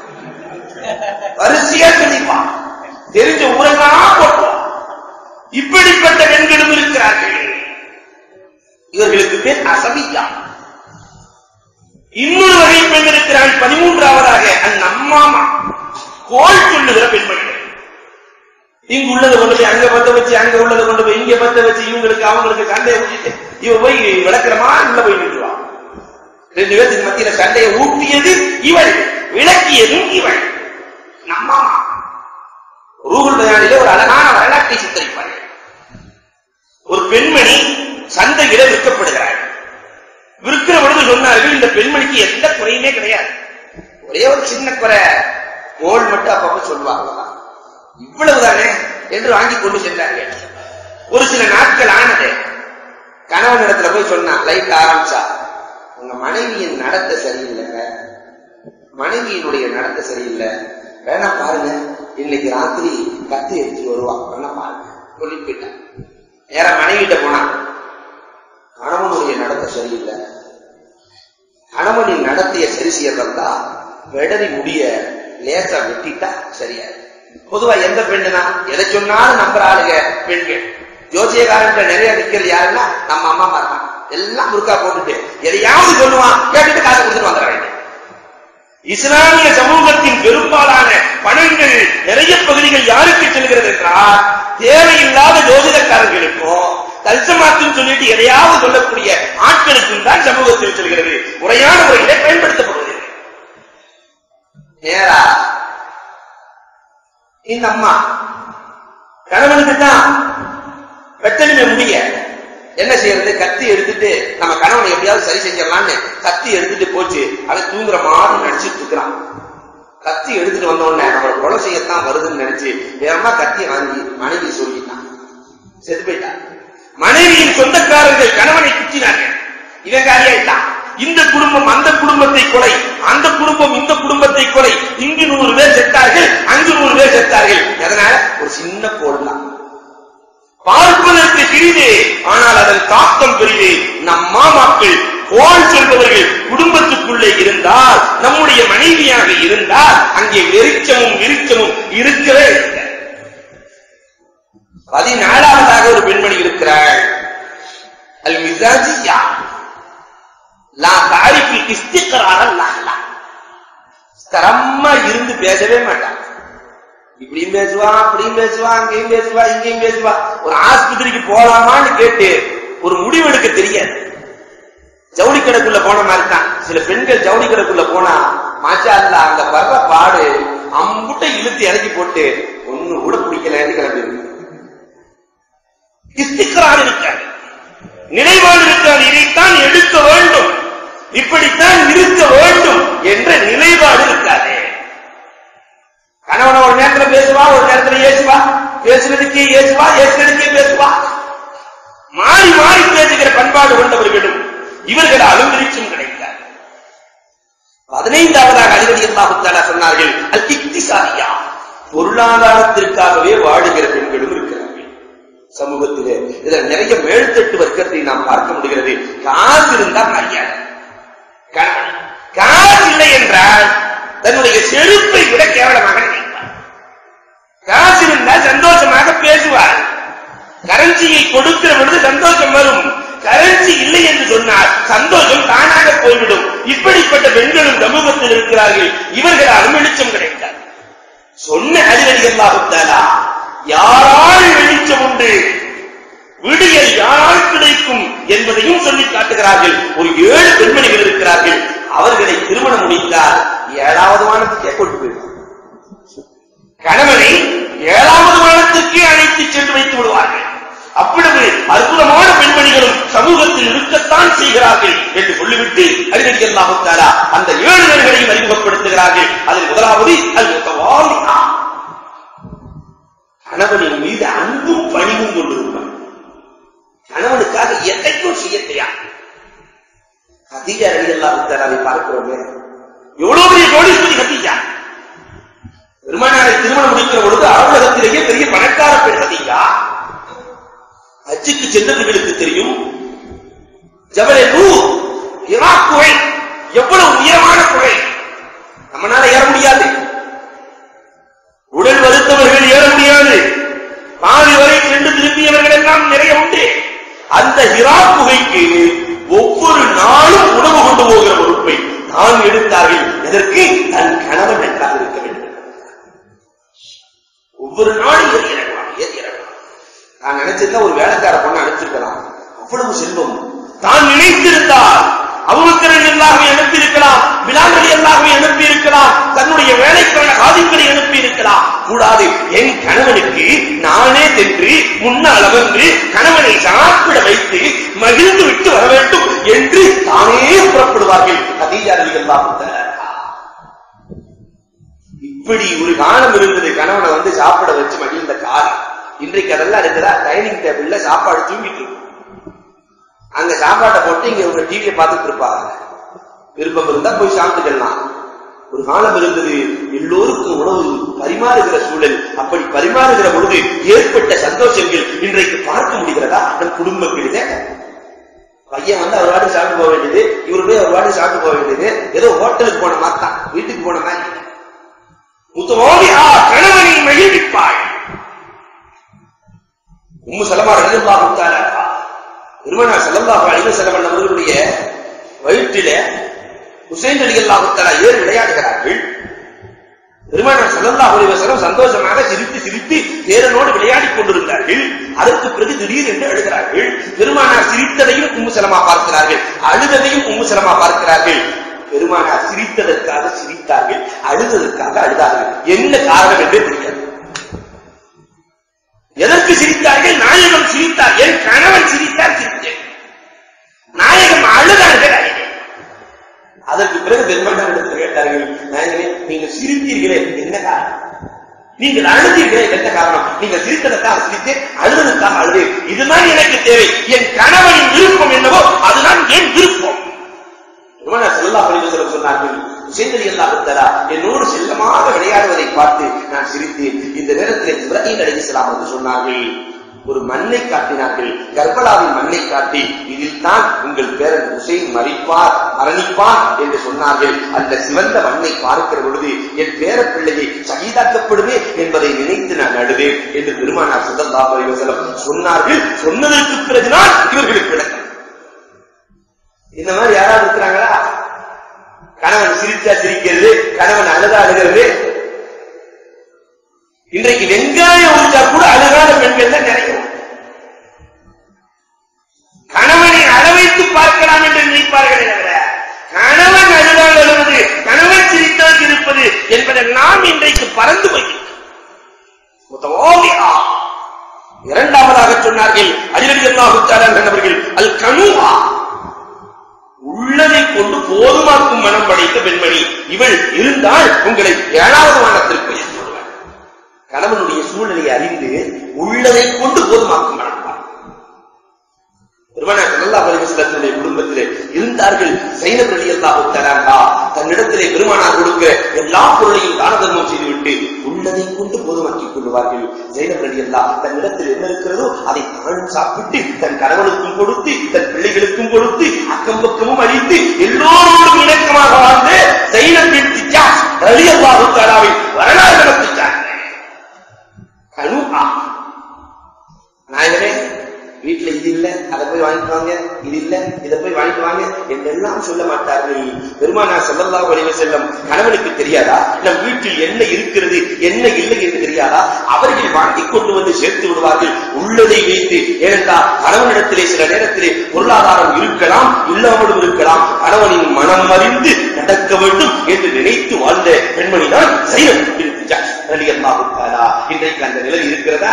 வரிசையா சொல்லிப்பான் தெரிஞ்ச ஊரெல்லாம் போட்டுவான் இப்படிப்பட்ட பெண்களும் இருக்கிறார்கள் இவர்களுக்கு பேர் அசபியா இன்னொரு வகை பெண் இருக்கிறான் பதிமூன்றாவதாக அந்த அம்மாமா கோல் சொல்லுகிற பெண்மணிகள் இங்கு உள்ளதை கொண்டு போய் அங்க பத்த வச்சு அங்க உள்ளதை கொண்டு போய் இங்க பத்த வச்சு இவங்களுக்கு அவங்களுக்கு சண்டையை ஊட்டிட்டு இவ போய் விளக்குறமா உள்ள போய் நின்றுவான் ரெண்டு பேருக்கு மத்தியில சண்டையை ஊட்டியது இவள் விளக்கியதும் இவள் நம்மாமா ரூகுல் பயானிலே ஒரு அழகான வரலாற்றை சித்தரிப்பார்கள் ஒரு பெண்மணி சந்தையில விற்கப்படுகிறாள் விற்கிற பொழுது சொன்னார்கள் இந்த பெண்மணிக்கு எந்த குறையுமே கிடையாது ஒரே ஒரு சின்ன குறை கோல் மட்டும் அப்பப்ப சொல்லுவாங்க இவ்வளவுதானே என்று வாங்கி கொண்டு சென்றார்கள் ஒரு சில நாட்கள் ஆனது கணவன் இடத்துல போய் சொன்னா லைட் ஆரம்பிச்சா உங்க மனைவியின் நடத்தை சரியில்லைங்க மனைவியினுடைய நடத்தை சரியில்லை வேணா பாருங்க இன்னைக்கு ராத்திரி கத்தி எடுத்துட்டு வருவான் வேணா பாருங்க சொல்லிட்டு போயிட்டான் நேர மனைவிட்ட போனா கணவனுடைய நடத்தை சரியில்லை கணவனின் நடத்தையை சரி செய்யறதா வெடரி முடிய லேசா வெட்டிட்டா சரியா பொதுவா எந்த பெண்ணுனா எதை சொன்னாலும் நம்புற ஆளுங்க பெண்கள் ஜோசியக்காரன் நிறைய நிக்கிறது யாருன்னா நம்ம அம்மா தான் எல்லாம் முறுக்கா போட்டுட்டு எதையாவது சொல்லுவான் கேட்டுட்டு காசு கொடுத்துட்டு வந்துட வேண்டும் இஸ்லாமிய சமூகத்தின் பெரும்பாலான பணங்கள் நிறைய பகுதிகள் யாருக்கு செல்கிறது என்றால் தேவையில்லாத ஜோதிடக்காரர்களுக்கும் தல்சமாத்துன்னு சொல்லிட்டு எதையாவது சொல்லக்கூடிய ஆட்களுக்கும் தான் சமூகத்தில் செல்கிறது முறையான முறையிலே பயன்படுத்தப்படுகிறது நேரா இந்த அம்மா கணவனுக்கு தான் வெட்டலுமே முடிய என்ன செய்யறது கத்தி எடுத்துட்டு நம்ம கணவனை எப்படியாவது சரி செஞ்சிடலாம்னு கத்தி எடுத்துட்டு போச்சு அதை தூங்குற மாதிரி நடிச்சிட்டு இருக்கிறான் கத்தி எடுத்துட்டு வந்த உடனே நம்மளை கொலை செய்யத்தான் வருதுன்னு நினைச்சு வேகமா கத்தியை வாங்கி மனைவி சொல்லிட்டான் செத்து போயிட்டான் மனைவியின் சொந்தக்காரர்கள் கணவனை குத்தினார்கள் இவன் காரியாயிட்டான் இந்த குடும்பம் அந்த குடும்பத்தை கொலை அந்த குடும்பம் இந்த குடும்பத்தை கொலை இங்கு நூறு பேர் செத்தார்கள் அங்கு நூறு பேர் செத்தார்கள் அதனால ஒரு சின்ன கோல் தான் பார்ப்பதற்கு சிறிது ஆனால் அதன் தாக்கம் பெரிது நம் மாமாக்கள் கோல் சொல்பவர்கள் குடும்பத்துக்குள்ளே இருந்தால் நம்முடைய மனைவியாக இருந்தால் அங்கே வெறிச்சமும் விருச்சமும் இருக்கவே இல்லை பதினாலாவதாக ஒரு பெண்மணி இருக்கிறாள் அல் மிசாஜியா லா தாரிஃபி இஸ்திக்ரார லஹ்லா ஸ்தரமா இருந்து பேசவே மாட்டான் இப்படியும் பேசுவா அப்படியும் பேசுவா அங்கேயும் பேசுவா இங்கேயும் பேசுவா ஒரு ஆஸ்பத்திரிக்கு போலாமான்னு கேட்டு ஒரு முடிவெடுக்க தெரியாது ஜவுளி கடைக்குள்ள போன மாதிரி தான் சில பெண்கள் ஜவுளி கடைக்குள்ள போனா மாச்சா அல்ல அங்க வர்ற பாடு அம்புட்டை இழுத்து இறக்கி போட்டு ஒண்ணு கூட பிடிக்கலன்னு கிளம்பி இஸ்திக்ரார் இருக்காது நினைவால் இருக்காது இதைத்தான் எடுக்க வேண்டும் இப்படித்தான் இருக்க வேண்டும் என்ற நிலைப்பாடு இருக்காது கணவன் ஒரு நேரத்துல பேசுவா ஒரு நேரத்துல ஏசுவா பேசுறதுக்கே ஏசுவா ஏசுறதுக்கே பேசுவா மாறி மாறி பேசுகிற பண்பாடு கொண்டவர்களும் இவர்களாலும் விரிச்சும் கிடைக்காது பதினைந்தாவதாக அதிபதி அல்லாஹுத்தாலா சொன்னார்கள் அல் இக்திசாரியா பொருளாதாரத்திற்காகவே வாழுகிற பெண்களும் இருக்கிறார்கள் சமூகத்திலே இதுல நிறைய மேல்தட்டு வர்க்கத்தை நாம் பார்க்க முடிகிறது காசு இருந்தால் மரியாதை கணவன் காசு இல்லை என்றால் தன்னுடைய செருப்பை விட கேவலமாக நினைப்பார் காசு இருந்தால் சந்தோஷமாக பேசுவார் கரன்சியை கொடுக்கிற பொழுது சந்தோஷம் வரும் கரன்சி இல்லை என்று சொன்னால் சந்தோஷம் தானாக போய்விடும் இப்படிப்பட்ட பெண்களும் சமூகத்தில் இருக்கிறார்கள் இவர்களாலும் வெளிச்சம் கிடைக்காது சொன்ன அதிபதிகளாகுத்தாலா யாரால் வெளிச்சம் உண்டு விடியல் யாரால் கிடைக்கும் என்பதையும் சொல்லி காட்டுகிறார்கள் ஒரு ஏழு பெண்மணிகள் இருக்கிறார்கள் அவர்களை திருமணம் முடித்தால் ஏழாவது வானத்துக்கே கொண்டு போயிடும் கணவனை ஏழாவது வானத்திற்கே அழைத்து சென்று வைத்து விடுவார்கள் அவ்வளவு அற்புதமான பெண்மணிகளும் சமூகத்தில் இருக்கத்தான் செய்கிறார்கள் என்று சொல்லிவிட்டு அறிஞர் அல்லாஹுத்தாரா அந்த ஏழு பேர்களையும் அறிமுகப்படுத்துகிறார்கள் அதில் முதலாவது அல் முத்தவாலிஹா. கணவனின் மீது அன்பும் பணிவும் கொண்டிருப்பார் கணவனுக்காக எதைக்கும் செய்ய தெரியாது கதீஜா ரவி அல்லாஹுத்தாராவை பார்க்கிறோமே எவ்வளவு பெரிய கோடீஸ்வரி கதீஜா பெருமானாரை திருமணம் முடிக்கிற பொழுது அலுவலகத்திலேயே பெரிய பணக்கார பெண் கதீஜா ஹஜ்ஜுக்கு சென்றவர்களுக்கு தெரியும் ஜபலே நூர் இராக் குகை எவ்வளவு உயரமான குகை நம்மளால ஏற முடியாது உடல் வருத்தவர்கள் ஏற முடியாது பாதி வரை சென்று திரும்பியவர்கள் எல்லாம் நிறைய உண்டு அந்த இராக் குகைக்கு ஒவ்வொரு நாளும் உணவு கொண்டு போகிற பொறுப்பை தான் எடுத்தார்கள் எதற்கு தன் கணவன் நன்றாக இருக்க வேண்டும் ஒவ்வொரு நாளும் ஏறி இறங்குவாங்க ஏறி இறங்குவாங்க நான் நினைச்சிருந்தா ஒரு வேலைக்கார பொண்ணு அனுப்பிச்சிருக்கலாம் அவ்வளவு செல்வம் தான் நினைத்திருந்தால் அபுபக்கரை எல்லாமே அனுப்பியிருக்கலாம் பிலால்களை எல்லாமே அனுப்பியிருக்கலாம் தன்னுடைய வேலைக்கான காதிகளை அனுப்பியிருக்கலாம் கூடாது என் கணவனுக்கு நானே சென்று முன்னால் அமர்ந்து கணவனை சாப்பிட வைத்து மகிழ்ந்து விட்டு வர வேண்டும் என்று தானே புறப்படுவார்கள் கதீஜா எல்லாம் இப்படி ஒரு காலம் இருந்தது கணவனை வந்து சாப்பிட வச்சு மகிழ்ந்த காலம் இன்றைக்கு அதெல்லாம் இருக்குதா டைனிங் டேபிள்ல சாப்பாடு தூங்கிட்டு இருக்கும் அங்க சாப்பாட்டை போட்டு இங்க உங்க டிவியை பார்த்துட்டு இருப்பாங்க விருப்பம் இருந்தா போய் சாப்பிட்டுக்கலாம் ஒரு காலம் இருந்தது எல்லோருக்கும் உணவு பரிமாறுகிற சூழல் அப்படி பரிமாறுகிற பொழுது ஏற்பட்ட சந்தோஷங்கள் இன்றைக்கு பார்க்க முடிகிறதா நம் குடும்பங்களிலே பையன் வந்து அவர் வாட்டி சாப்பிட்டு போக வேண்டியது இவரு போய் அவர் வாட்டி சாப்பிட்டு போக வேண்டியது ஏதோ ஹோட்டலுக்கு போன மாதிரி தான் வீட்டுக்கு போன மாதிரி முத்தமோதி ஆ கணவனை மகிழ்விப்பாய் உம்மு சலமா ரலியல்லாஹு தஆலா பெருமானார் ஸல்லல்லாஹு அலைஹி வஸல்லம் அவர்களுடைய வயிற்றிலே ஹுசைன் ரலியல்லாஹு தஆலா ஏறி விளையாடுகிறார்கள் பெருமானார் ஸல்லல்லாஹு அலைஹி வஸல்லம் சந்தோஷமாக சிரித்து சிரித்து பேரனோடு விளையாடிக் கொண்டிருந்தார்கள் அதற்கு பிறகு திடீர் என்று அழுகிறார்கள் பெருமானார் சிரித்ததையும் உம்மு சலமா பார்க்கிறார்கள் அழுததையும் உம்மு சலமா பார்க்கிறார்கள் பெருமானார் சிரித்ததற்காக சிரித்தார்கள் அழுததற்காக அழுதார்கள் என்ன காரணம் என்று தெரியாது எதற்கு சிரித்தார்கள் நாயகம் சிரித்தார் என் கணவன் சிரித்தார் சிரித்தேன் நாயகம் அழுதார்கள் அழுதேன் அதற்கு பிறகு பெருமானாரிடத்தில் கேட்டார்கள் நாயகமே நீங்கள் சிரித்தீர்களே என்ன காரணம் நீங்கள் அழுதீர்களே என்ன காரணம் நீங்கள் சிரித்ததற்காக சிரித்தேன் அழுததற்காக அழுதேன் இதுதான் எனக்கு தேவை என் கணவனின் விருப்பம் என்னவோ அதுதான் என் விருப்பம் பெருமானார் ஸல்லல்லாஹு அலைஹி வஸல்லம் சொன்னார்கள் சேந்தரி அல்லாஹ் என்னோடு செல்லமாக விளையாடுவதை பார்த்து நான் சிரித்தேன் இந்த நேரத்தில் இப்ராஹிம் அலைஹிஸ்ஸலாம் வந்து சொன்னார்கள் ஒரு மண்ணை காட்டினார்கள் கர்பலாவின் மண்ணை காட்டி இதில் தான் உங்கள் பேரன் ஹுசைன் மறிப்பார் மரணிப்பார் என்று சொன்னார்கள் அந்த சிவந்த மண்ணை பார்க்கிற பொழுது என் பேர பிள்ளையை சகிதாக்கப்படுமே என்பதை நினைத்து நான் அழுவேன் என்று பெருமானார் ஸல்லல்லாஹு அலைஹி வஸல்லம் சொன்னார்கள் சொன்னதற்கு பிறகுதான் இவர்களுக்கு விளக்கம் இந்த மாதிரி யாராவது இருக்கிறாங்களா கணவன் சிரிச்சா சிரிக்கிறது கணவன் அழுதா அழுகிறது இன்றைக்கு வெங்காயம் உரிச்சா கூட அழகான பெண்கள் தான் நிறைய கணவனை அளவைத்து பார்க்கலாம் என்று நினைப்பார்கள் தவிர கணவன் அழுதால் அழுவது கணவன் சிரித்தால் இருப்பது என்பதெல்லாம் இன்றைக்கு பறந்து போய் இரண்டாவதாக சொன்னார்கள் அடிக்கடி அவர்கள் அல் கனுவா உள்ளதை கொண்டு போதுமாக்கும் மனம் படைத்த பெண்மணி இவள் இருந்தால் உங்களை ஏழாவது வானத்திற்கு உயர்த்தி விடுவாள் கணவனுடைய சூழ்நிலையை அறிந்து உள்ளதை கொண்டு போதுமாக்கும் மனம் பெருமானார் ஸல்லல்லாஹு அலைஹி வஸல்லமுடைய குடும்பத்திலே இருந்தார்கள் சைனப் ரலியல்லாஹு தஆலா தன்னிடத்திலே பெருமானார் கொடுக்க எல்லா பொருளையும் தான தர்மம் செய்துவிட்டு உள்ளதை கொண்டு போதுமாக்கிக் கொள்வார்கள் ஜெயினப் ரலியல்லாஹ் தன்னிடத்தில் என்ன இருக்கிறதோ அதை தானும் சாப்பிட்டு தன் கணவனுக்கும் கொடுத்து தன் பிள்ளைகளுக்கும் கொடுத்து அக்கம் பக்கமும் அழித்து எல்லோரோடும் இணக்கமாக வாழ்ந்து ஜெயினப் பின் ஜாஷ் ரலியல்லாஹு தஆலாவை வரலாறு நடத்திட்டார்கள் கனுஆ நாயகமே வீட்டுல இது இல்ல அதை போய் வாங்கிட்டு வாங்க இது இல்ல இதை போய் வாங்கிட்டு வாங்க என்றெல்லாம் சொல்ல மாட்டார்கள் பெருமானா செல்லல்லா வடிவ செல்லம் கணவனுக்கு தெரியாதா நம் வீட்டில் என்ன இருக்கிறது என்ன இல்லை என்று தெரியாதா அவர்கள் வாங்கி கொண்டு வந்து சேர்த்து விடுவார்கள் உள்ளதை வைத்து ஏனென்றால் கணவனிடத்திலே சில நேரத்திலே பொருளாதாரம் இருக்கலாம் இல்லாமலும் இருக்கலாம் கணவனின் மனம் அறிந்து நடக்க வேண்டும் என்று நினைத்து வாழ்ந்த பெண்மணி தான் சைனம் இன்றைக்கு அந்த நிலை இருக்கிறதா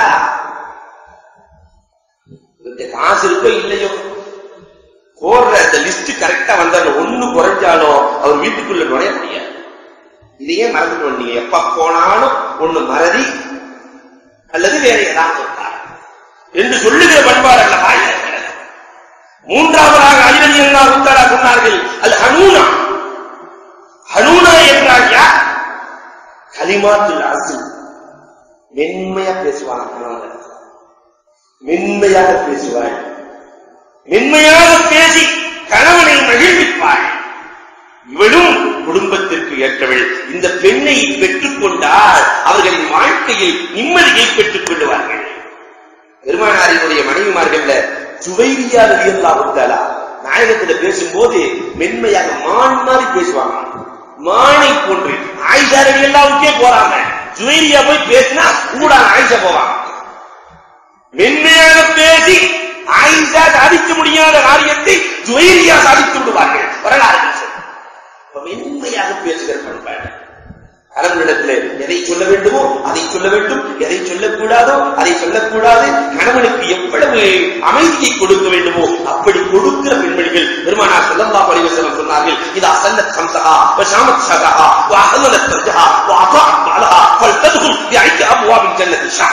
இந்த காசு இருக்கோ இல்லையோ போடுற அந்த லிஸ்ட் கரெக்டா வந்தாலும் ஒண்ணு குறைஞ்சாலும் அவர் வீட்டுக்குள்ள நுழைய முடியாது இதையே மறந்துட்டு வந்தீங்க எப்ப போனாலும் ஒண்ணு மறதி அல்லது வேற ஏதாவது ஒரு காரணம் என்று சொல்லுகிற பண்பாடு அல்லவா இருக்கிறது மூன்றாவதாக அலிரலி அல்லாஹ் உத்தாரா சொன்னார்கள் அது ஹனூனா ஹனூனா என்றால் யார் கலிமாத்துல் அசு மென்மையா பேசுவாங்க கணவன் மென்மையாக பேசுவாள் மென்மையாக பேசி கணவனை மகிழ்விப்பாள் இவளும் குடும்பத்திற்கு ஏற்றவள் இந்த பெண்ணை பெற்றுக் கொண்டால் அவர்களின் வாழ்க்கையில் நிம்மதியை பெற்றுக் கொள்வார்கள் பெருமானாரினுடைய மனைவிமார்கள்ல சுவைரியா ரலியல்லா விட்டாலா நாயகத்துல பேசும்போது மென்மையாக மான் மாதிரி பேசுவாங்க மானை போன்று ஆயிஷா ரலியல்லாவுக்கே போறாங்க சுவைரியா போய் பேசினா கூட ஆயிஷா போவாங்க மென்மையாக பேசி ஆயிஷா சாதிக்க முடியாத காரியத்தை ஜுவைரியா சாதித்து விடுவார்கள் வரலாறு மென்மையாக பேசுகிற பண்பாடு கணவனிடத்தில் எதை சொல்ல வேண்டுமோ அதை சொல்ல வேண்டும் எதை சொல்லக்கூடாதோ அதை சொல்லக்கூடாது கணவனுக்கு எவ்வளவு அமைதியை கொடுக்க வேண்டுமோ அப்படி கொடுக்கிற பெண்மணிகள் பெருமானா செல்லல்லா பரிவசனம் சொன்னார்கள் இது அசல்ல சம்சகா வசாமத் சகா வாசல்ல தர்ஜகா வாபா மாலகா பல் ததுகுல் பிஐக்க அபுவாபின் ஜன்னதி ஷா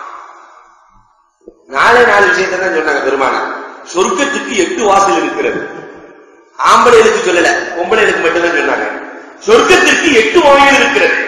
நாலே நாலு விஷயத்தை தான் சொன்னாங்க பெருமானா சொர்க்கத்துக்கு எட்டு வாசல் இருக்கிறது ஆம்பளைகளுக்கு சொல்லல பொம்பளைகளுக்கு மட்டும்தான் சொன்னாங்க சொர்க்கத்திற்கு எட்டு வாயில் இருக்கிறது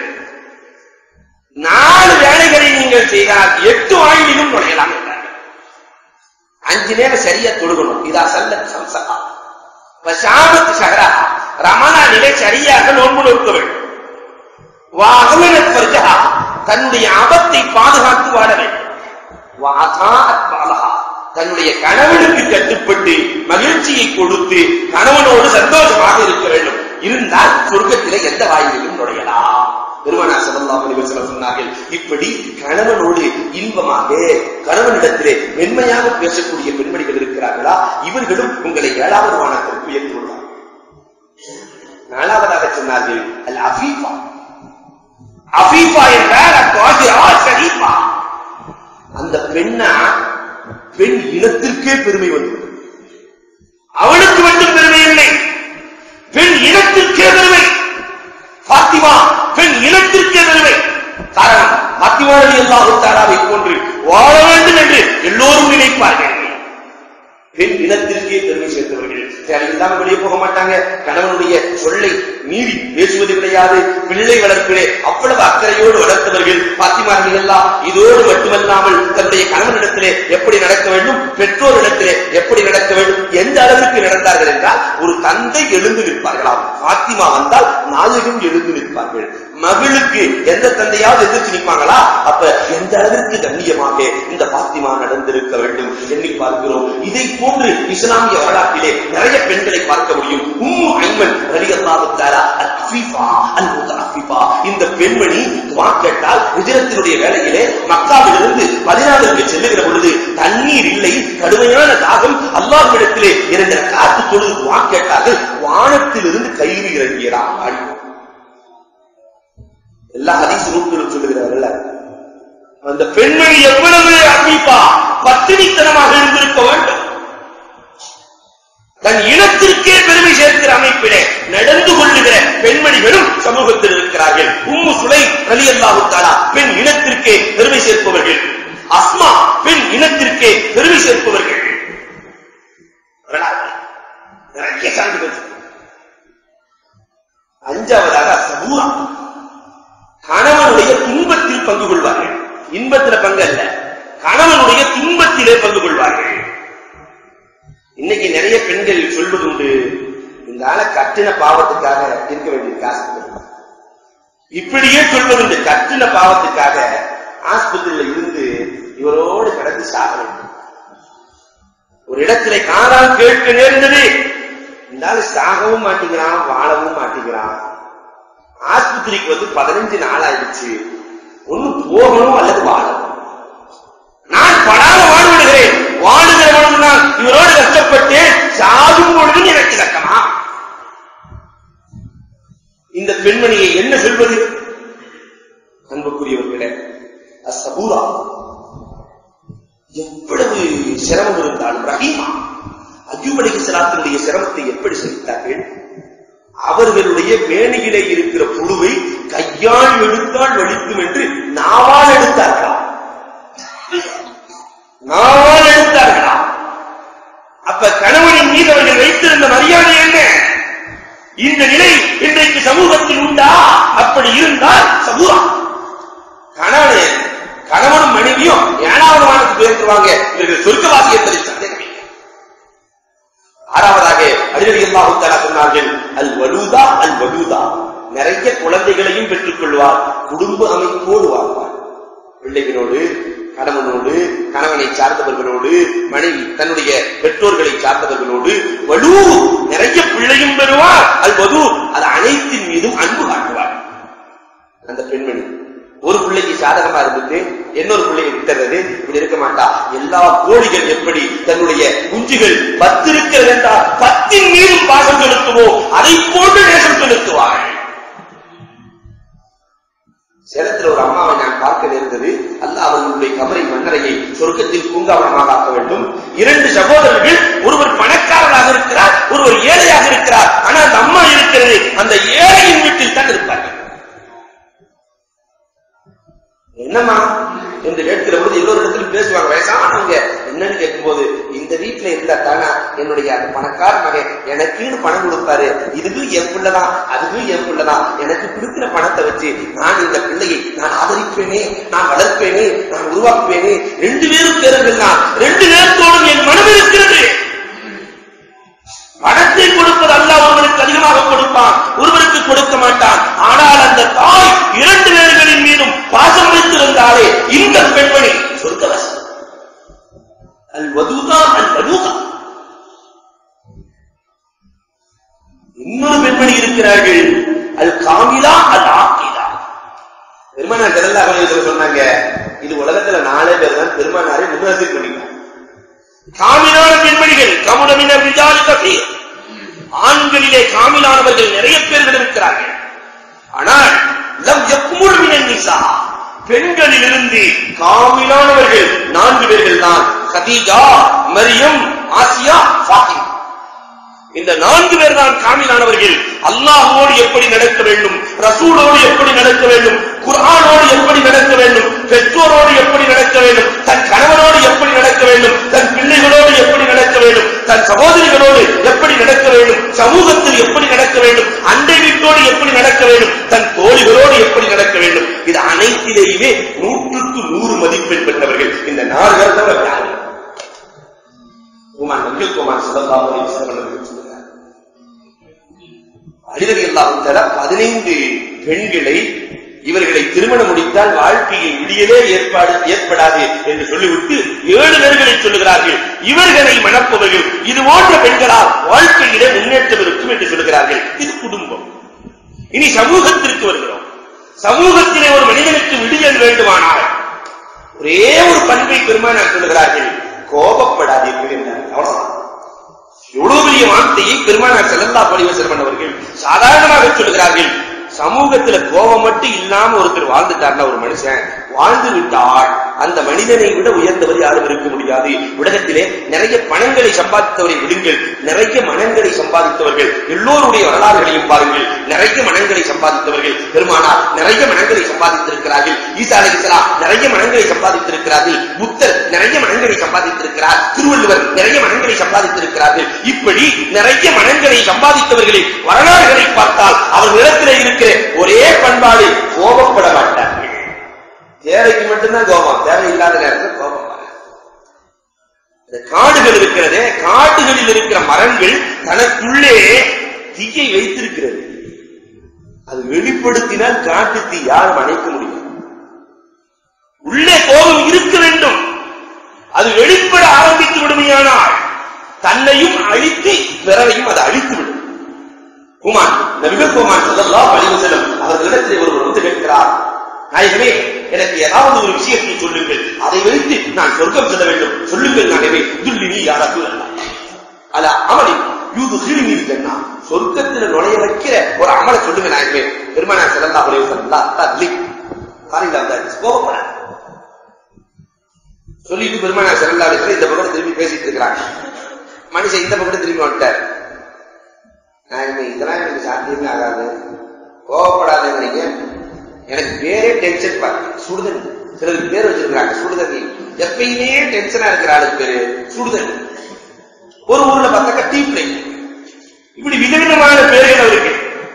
நாலு வேலைகளை நீங்கள் செய்தால் எட்டு வாயிலும் நுழையலாம் என்றார்கள் அஞ்சு நேரம் சரியா தொழுகணும் இதா சல்ல சம்சகா சாமத்து சகரா ரமணானிலே சரியாக நோன்பு நோக்க வேண்டும் வாகன பர்ஜகா தன்னுடைய ஆபத்தை பாதுகாத்து வாழ வேண்டும் வாதாத் பாலகா தன்னுடைய கணவனுக்கு கட்டுப்பட்டு மகிழ்ச்சியை கொடுத்து கணவனோடு சந்தோஷமாக இருக்க வேண்டும் இருந்தால் சொர்க்கத்திலே எந்த வாயிலும் நுழையலாம் பெருமானா ஸல்லல்லாஹு அலைஹி வஸல்லம் சொன்னார்கள் இப்படி கணவனோடு இன்பமாக கணவனிடத்திலே மென்மையாக பேசக்கூடிய பெண்மணிகள் இருக்கிறார்களா இவர்களும் உங்களை ஏழாவது வானத்திற்கு உயர்த்துள்ளார் நாலாவதாக சொன்னார்கள் அல் அஃபீஃபா அஃபீஃபா என்றால் அத்வாஜிரா ஷரீஃபா அந்த பெண்ணா பெண் இனத்திற்கே பெருமை வந்தது அவளுக்கு மட்டும் பெருமை இல்லை பெண் இனத்திற்கே பெருமை பாத்திமா பெண் இனத்திற்கே பெருமை காரணம் பாத்திமா அலி அல்லாஹு தாராவை போன்று வாழ வேண்டும் என்று எல்லோரும் நினைப்பார்கள் பெண் இனத்திற்கே பெருமை சேர்த்தவர்கள் தேவையில்லாம வெளியே போக மாட்டாங்க கணவனுடைய சொல்லை மீறி பேசுவது கிடையாது பிள்ளை வளர்ப்பிலே அவ்வளவு அக்கறையோடு வளர்த்தவர்கள் பாத்திமார்கள் எல்லாம் இதோடு மட்டுமல்லாமல் தன்னுடைய கணவனிடத்திலே எப்படி நடக்க வேண்டும் பெற்றோரிடத்திலே எப்படி நடக்க வேண்டும் எந்த அளவிற்கு நடந்தார்கள் என்றால் ஒரு தந்தை எழுந்து நிற்பார்களாம் பாத்திமா வந்தால் நாயகம் எழுந்து நிற்பார்கள் மகளுக்கு எந்த தந்தையாவது எதிர்த்து நிற்பாங்களா அப்ப எந்த அளவிற்கு கண்ணியமாக இந்த பாத்திமா நடந்திருக்க வேண்டும் எண்ணி பார்க்கிறோம் இதை போன்று இஸ்லாமிய வரலாற்றிலே நிறைய பெண்களை பார்க்க முடியும் உம்மு ஐமன் ரலியல்லாஹுத்தாரா அல் அஃபீஃபா அல் முத்தஅஃபிஃபா இந்த பெண்மணி துவா கேட்டால் ஹிஜ்ரத்தினுடைய வேளையிலே மக்காவிலிருந்து மதீனாவிற்கு செல்லுகிற பொழுது தண்ணீர் இல்லை கடுமையான தாகம் அல்லாஹ்விடத்திலே இரண்டு காத்து தொழுது துவா கேட்டார்கள் வானத்திலிருந்து கயிறு இறங்கியதா ஆடி எல்லா ஹதீஸ் நூல்களும் சொல்லுகிறார்கள் அந்த பெண்மணி எவ்வளவு அஃபீஃபா பத்தினித்தனமாக இருந்திருக்க வேண்டும் தன் இனத்திற்கே பெருமை சேர்க்கிற அமைப்பிலே நடந்து கொள்ளுகிற பெண்மணிகளும் சமூகத்தில் இருக்கிறார்கள் உம்மு சுலை ரலி அல்லாஹு தாலா பெண் இனத்திற்கே பெருமை சேர்ப்பவர்கள் அஸ்மா பெண் இனத்திற்கே பெருமை சேர்ப்பவர்கள் வரலாறு. நிறைய சான்றுகள் அஞ்சாவதாக சபூரா கணவனுடைய துன்பத்தில் பங்கு கொள்வார்கள் இன்பத்தில பங்கு அல்ல கணவனுடைய துன்பத்திலே பங்கு கொள்வார்கள் இன்னைக்கு நிறைய பெண்கள் சொல்வதுண்டு இந்த ஆளை கட்டின பாவத்துக்காக இருக்க வேண்டிய காசு கொடுக்கணும். இப்படியே சொல்வதுண்டு கட்டின பாவத்துக்காக ஆஸ்பத்திரியில இருந்து இவரோடு கடந்து சாக வேண்டும் ஒரு இடத்திலே காதால் கேட்க நேர்ந்தது இருந்தாலும் சாகவும் மாட்டேங்கிறான் வாழவும் மாட்டேங்கிறான் ஆஸ்பத்திரிக்கு வந்து பதினஞ்சு நாள் ஆயிடுச்சு ஒண்ணு போகணும் அல்லது வாழணும் நான் படாத வாழ்விடுகிறேன் வாழுகிற பொழுது நான் இவரோடு கஷ்டப்பட்டேன் சாகும் பொழுது எனக்கு இலக்கமா இந்த பெண்மணியை என்ன சொல்வது அன்புக்குரியவர்களே அசபூரா எவ்வளவு சிரமம் இருந்தாலும் ரஹீமா அய்யூப் அலைஹிஸ்ஸலாத்தினுடைய சிரமத்தை எப்படி சகித்தார்கள் அவர்களுடைய மேனியிலே இருக்கிற புழுவை கையால் எடுத்தால் வலிக்கும் என்று நாவால் எடுத்தார்களா நாவால் எடுத்தார்களா அப்ப கணவனின் மீது அவர்கள் வைத்திருந்த மரியாதை என்ன இந்த நிலை இன்றைக்கு சமூகத்தில் உண்டா அப்படி இருந்தால் சமூகம் கணவனே கணவனும் மனைவியும் ஏழாவது வானத்துக்கு உயர்த்துவாங்க இவர்கள் சொர்க்கவாசி என்பதை சந்தேகம் இல்லை. ஆறாவதாக அடிநடி அல்லாஹு சொன்னார்கள் அல் வலூதா அல் வலூதா நிறைய குழந்தைகளையும் பெற்றுக் கொள்வார் குடும்ப அமைப்போடு வாழ்வார் பிள்ளைகளோடு கணவனோடு கணவனை சார்ந்தவர்களோடு மனைவி தன்னுடைய பெற்றோர்களை சார்ந்தவர்களோடு வலு நிறைய பிள்ளையும் பெறுவார் அது வது அது அனைத்தின் மீதும் அன்பு காட்டுவார் அந்த பெண்மணி ஒரு பிள்ளைக்கு சாதகமா இருந்துட்டு இன்னொரு பிள்ளையை விட்டுறது இப்படி இருக்க மாட்டா எல்லா கோழிகள் எப்படி தன்னுடைய குஞ்சுகள் பத்து இருக்கிறது என்றால் பத்தின் மீதும் பாசம் செலுத்துவோ அதை போன்று நேசம் செலுத்துவார்கள் சேலத்தில் ஒரு அம்மாவை நான் பார்க்க நேர்ந்தது அல்லாஹ் அவர்களுடைய கமரை மன்னரையை சொர்க்கத்தில் பூங்காவனமாக ஆக்க வேண்டும் இரண்டு சகோதரர்கள் ஒருவர் பணக்காரராக இருக்கிறார் ஒருவர் ஏழையாக இருக்கிறார் ஆனா அந்த அம்மா இருக்கிறது அந்த ஏழையின் வீட்டில் தான் இருப்பார்கள் என்னம்மா என்று கேட்கிற பொழுது எல்லோரு இடத்திலும் பேசுவாங்க வயசானவங்க என்னன்னு கேட்கும்போது இந்த வீட்டுல இருந்தா தானா என்னுடைய அந்த பணக்கார மகன் எனக்குன்னு பணம் கொடுப்பாரு இதுக்கும் என் பிள்ளைதான் அதுக்கும் என் பிள்ளைதான் எனக்கு கொடுக்கிற பணத்தை வச்சு நான் இந்த பிள்ளையை நான் ஆதரிப்பேனே நான் வளர்ப்பேனே நான் உருவாக்குவேனே ரெண்டு பேரும் பேருங்கள் நான் ரெண்டு பேர்த்தோடும் என் மனம் இருக்கிறது பணத்தை கொடுப்பது அல்ல ஒருவருக்கு அதிகமாக கொடுப்பான் ஒருவருக்கு கொடுக்க மாட்டான் ஆனால் அந்த தாய் இரண்டு பேர்களின் மீதும் பாசம் வைத்திருந்தாலே இந்த பெண்மணி சொர்க்கவசம் அல் வதூதா அல் வதூதா இன்னொரு பெண்மணி இருக்கிறார்கள் அல் காமிலா அல் ஆக்கிலா பெருமானார் கடல்ல அவங்க சொன்னாங்க இது உலகத்துல நாலே பேர் தான் பெருமானாரை முன்னேற்றி பண்ணிட்டாங்க காமிலான பெண்மணிகள் கமுடமின விஜாலி கபீர் ஆண்களிலே காமிலானவர்கள் நிறைய பேர்கள் இருக்கிறார்கள் ஆனால் லம் யக்முல் மினன் நிசா பெண்களிலிருந்து காமிலானவர்கள் நான்கு பேர்கள் தான் கதீஜா மரியம் ஆசியா ஃபாத்திமா இந்த நான்கு பேர் தான் காமிலானவர்கள் அல்லாஹோடு எப்படி நடக்க வேண்டும் ரசூலோடு எப்படி நடக்க வேண்டும் குர்ஆனோடு எப்படி நடக்க வேண்டும் பெற்றோரோடு எப்படி நடக்க வேண்டும் தன் கணவனோடு எப்படி நடக்க வேண்டும் தன் பிள்ளைகளோடு எப்படி நடக்க வேண்டும் தன் சகோதரிகளோடு எப்படி நடக்க வேண்டும் சமூகத்தில் எப்படி நடக்க வேண்டும் அண்டை வீட்டோடு எப்படி நடக்க வேண்டும் தன் தோழிகளோடு எப்படி நடக்க வேண்டும் இது அனைத்திலேயுமே நூற்றுக்கு நூறு மதிப்பெண் பெற்றவர்கள் இந்த நாலு பேர் தவிர யாரும் உமான் நபிகள் குமார் சதல்லாஹு அலைஹி வஸல்லம் அவர்கள் சொல்கிறார் அலிரதி அல்லாஹ் பதினைந்து பெண்களை இவர்களை திருமணம் முடித்தால் வாழ்க்கையில் விடியலே ஏற்பாடு ஏற்படாது என்று சொல்லிவிட்டு ஏழு பேர்களை சொல்லுகிறார்கள் இவர்களை மணப்பவர்கள் இது போன்ற பெண்களால் வாழ்க்கையிலே முன்னேற்றம் இருக்கும் என்று சொல்லுகிறார்கள் இது குடும்பம் இனி சமூகத்திற்கு வருகிறோம் சமூகத்திலே ஒரு மனிதனுக்கு விடியல் வேண்டுமானால் ஒரே ஒரு பண்பை பெருமானார் சொல்லுகிறார்கள் கோபப்படாதீர்கள் என்றார் அவ்வளவுதான் எவ்வளவு பெரிய வார்த்தையை பெருமானார் செல்லல்லா பழிவ செல்வன் அவர்கள் சாதாரணமாக சொல்லுகிறார்கள் சமூகத்துல கோபம் மட்டும் இல்லாம ஒருத்தர் வாழ்ந்துட்டார்னா ஒரு மனுஷன் வாழ்ந்து விட்டால் அந்த மனிதனை விட உயர்ந்தவர் யாரும் இருக்க முடியாது உலகத்திலே நிறைய பணங்களை சம்பாதித்தவரை விடுங்கள் நிறைய மனங்களை சம்பாதித்தவர்கள் எல்லோருடைய வரலாறுகளையும் பாருங்கள் நிறைய மனங்களை சம்பாதித்தவர்கள் பெருமானார் நிறைய மனங்களை சம்பாதித்திருக்கிறார்கள் ஈசா அலைஹிஸ்ஸலாம் நிறைய மனங்களை சம்பாதித்திருக்கிறார்கள் புத்தர் நிறைய மனங்களை சம்பாதித்திருக்கிறார் திருவள்ளுவர் நிறைய மனங்களை சம்பாதித்திருக்கிறார்கள் இப்படி நிறைய மனங்களை சம்பாதித்தவர்களின் வரலாறுகளை பார்த்தால் அவர்களிடத்திலே இருக்கிற ஒரே பண்பாடு கோபப்பட மாட்டார்கள் தேவைக்கு மட்டும்தான் கோபம் தேவை இல்லாத நேரத்தில் கோபம் வராது. இந்த காடுகள் இருக்கிறதே காடுகளில் இருக்கிற மரங்கள் தனக்குள்ளே தீயை வைத்திருக்கிறது அது வெளிப்படுத்தினால் காட்டு தீ யாரும் அணைக்க முடியும் உள்ளே கோபம் இருக்க வேண்டும் அது வெளிப்பட ஆரம்பித்து விடுமையானால் தன்னையும் அழித்து பிறரையும் அதை அழித்து விடும் குமான் நபிகள் குமான் ஸல்லல்லாஹு அலைஹி வஸல்லம் அவர்களிடத்தில் ஒருவர் வந்து கேட்கிறார் நாயகமே எனக்கு ஏதாவது ஒரு விஷயத்தை சொல்லுங்கள் அதை வைத்து நான் சொர்க்கம் செல்ல வேண்டும் சொல்லுங்கள் நாயகமே துல்லினி யாராக்கு அல அமலி யூது ஹிரிமி ஜன்னா சொர்க்கத்தில் நுழைய வைக்கிற ஒரு அமலை சொல்லுங்க நாயகமே பெருமானா ஸல்லல்லாஹு அலைஹி வஸல்லம் தல்லி காரில அந்த கோபப்பட சொல்லிட்டு பெருமானா ஸல்லல்லாஹு அலைஹி வஸல்லம் இந்த பக்கம் திரும்பி பேசிட்டு இருக்கிறாங்க மனுஷன் இந்த பக்கம் திரும்பி வந்துட்டார் நான் இனிமே இதெல்லாம் எனக்கு சாத்தியமே ஆகாது கோவப்படாதீங்க நீங்க எனக்கு பேரே டென்ஷன் பாருங்க சுடுதண்ணி சிலருக்கு பேர் வச்சிருக்காங்க சுடுதண்ணி எப்பயுமே டென்ஷனா இருக்கிற ஆளுக்கு பேரு சுடுதண்ணி ஒரு ஊர்ல பார்த்தாக்கா டீ பிளேட் இப்படி விதவிதமான பேர்கள் அவருக்கு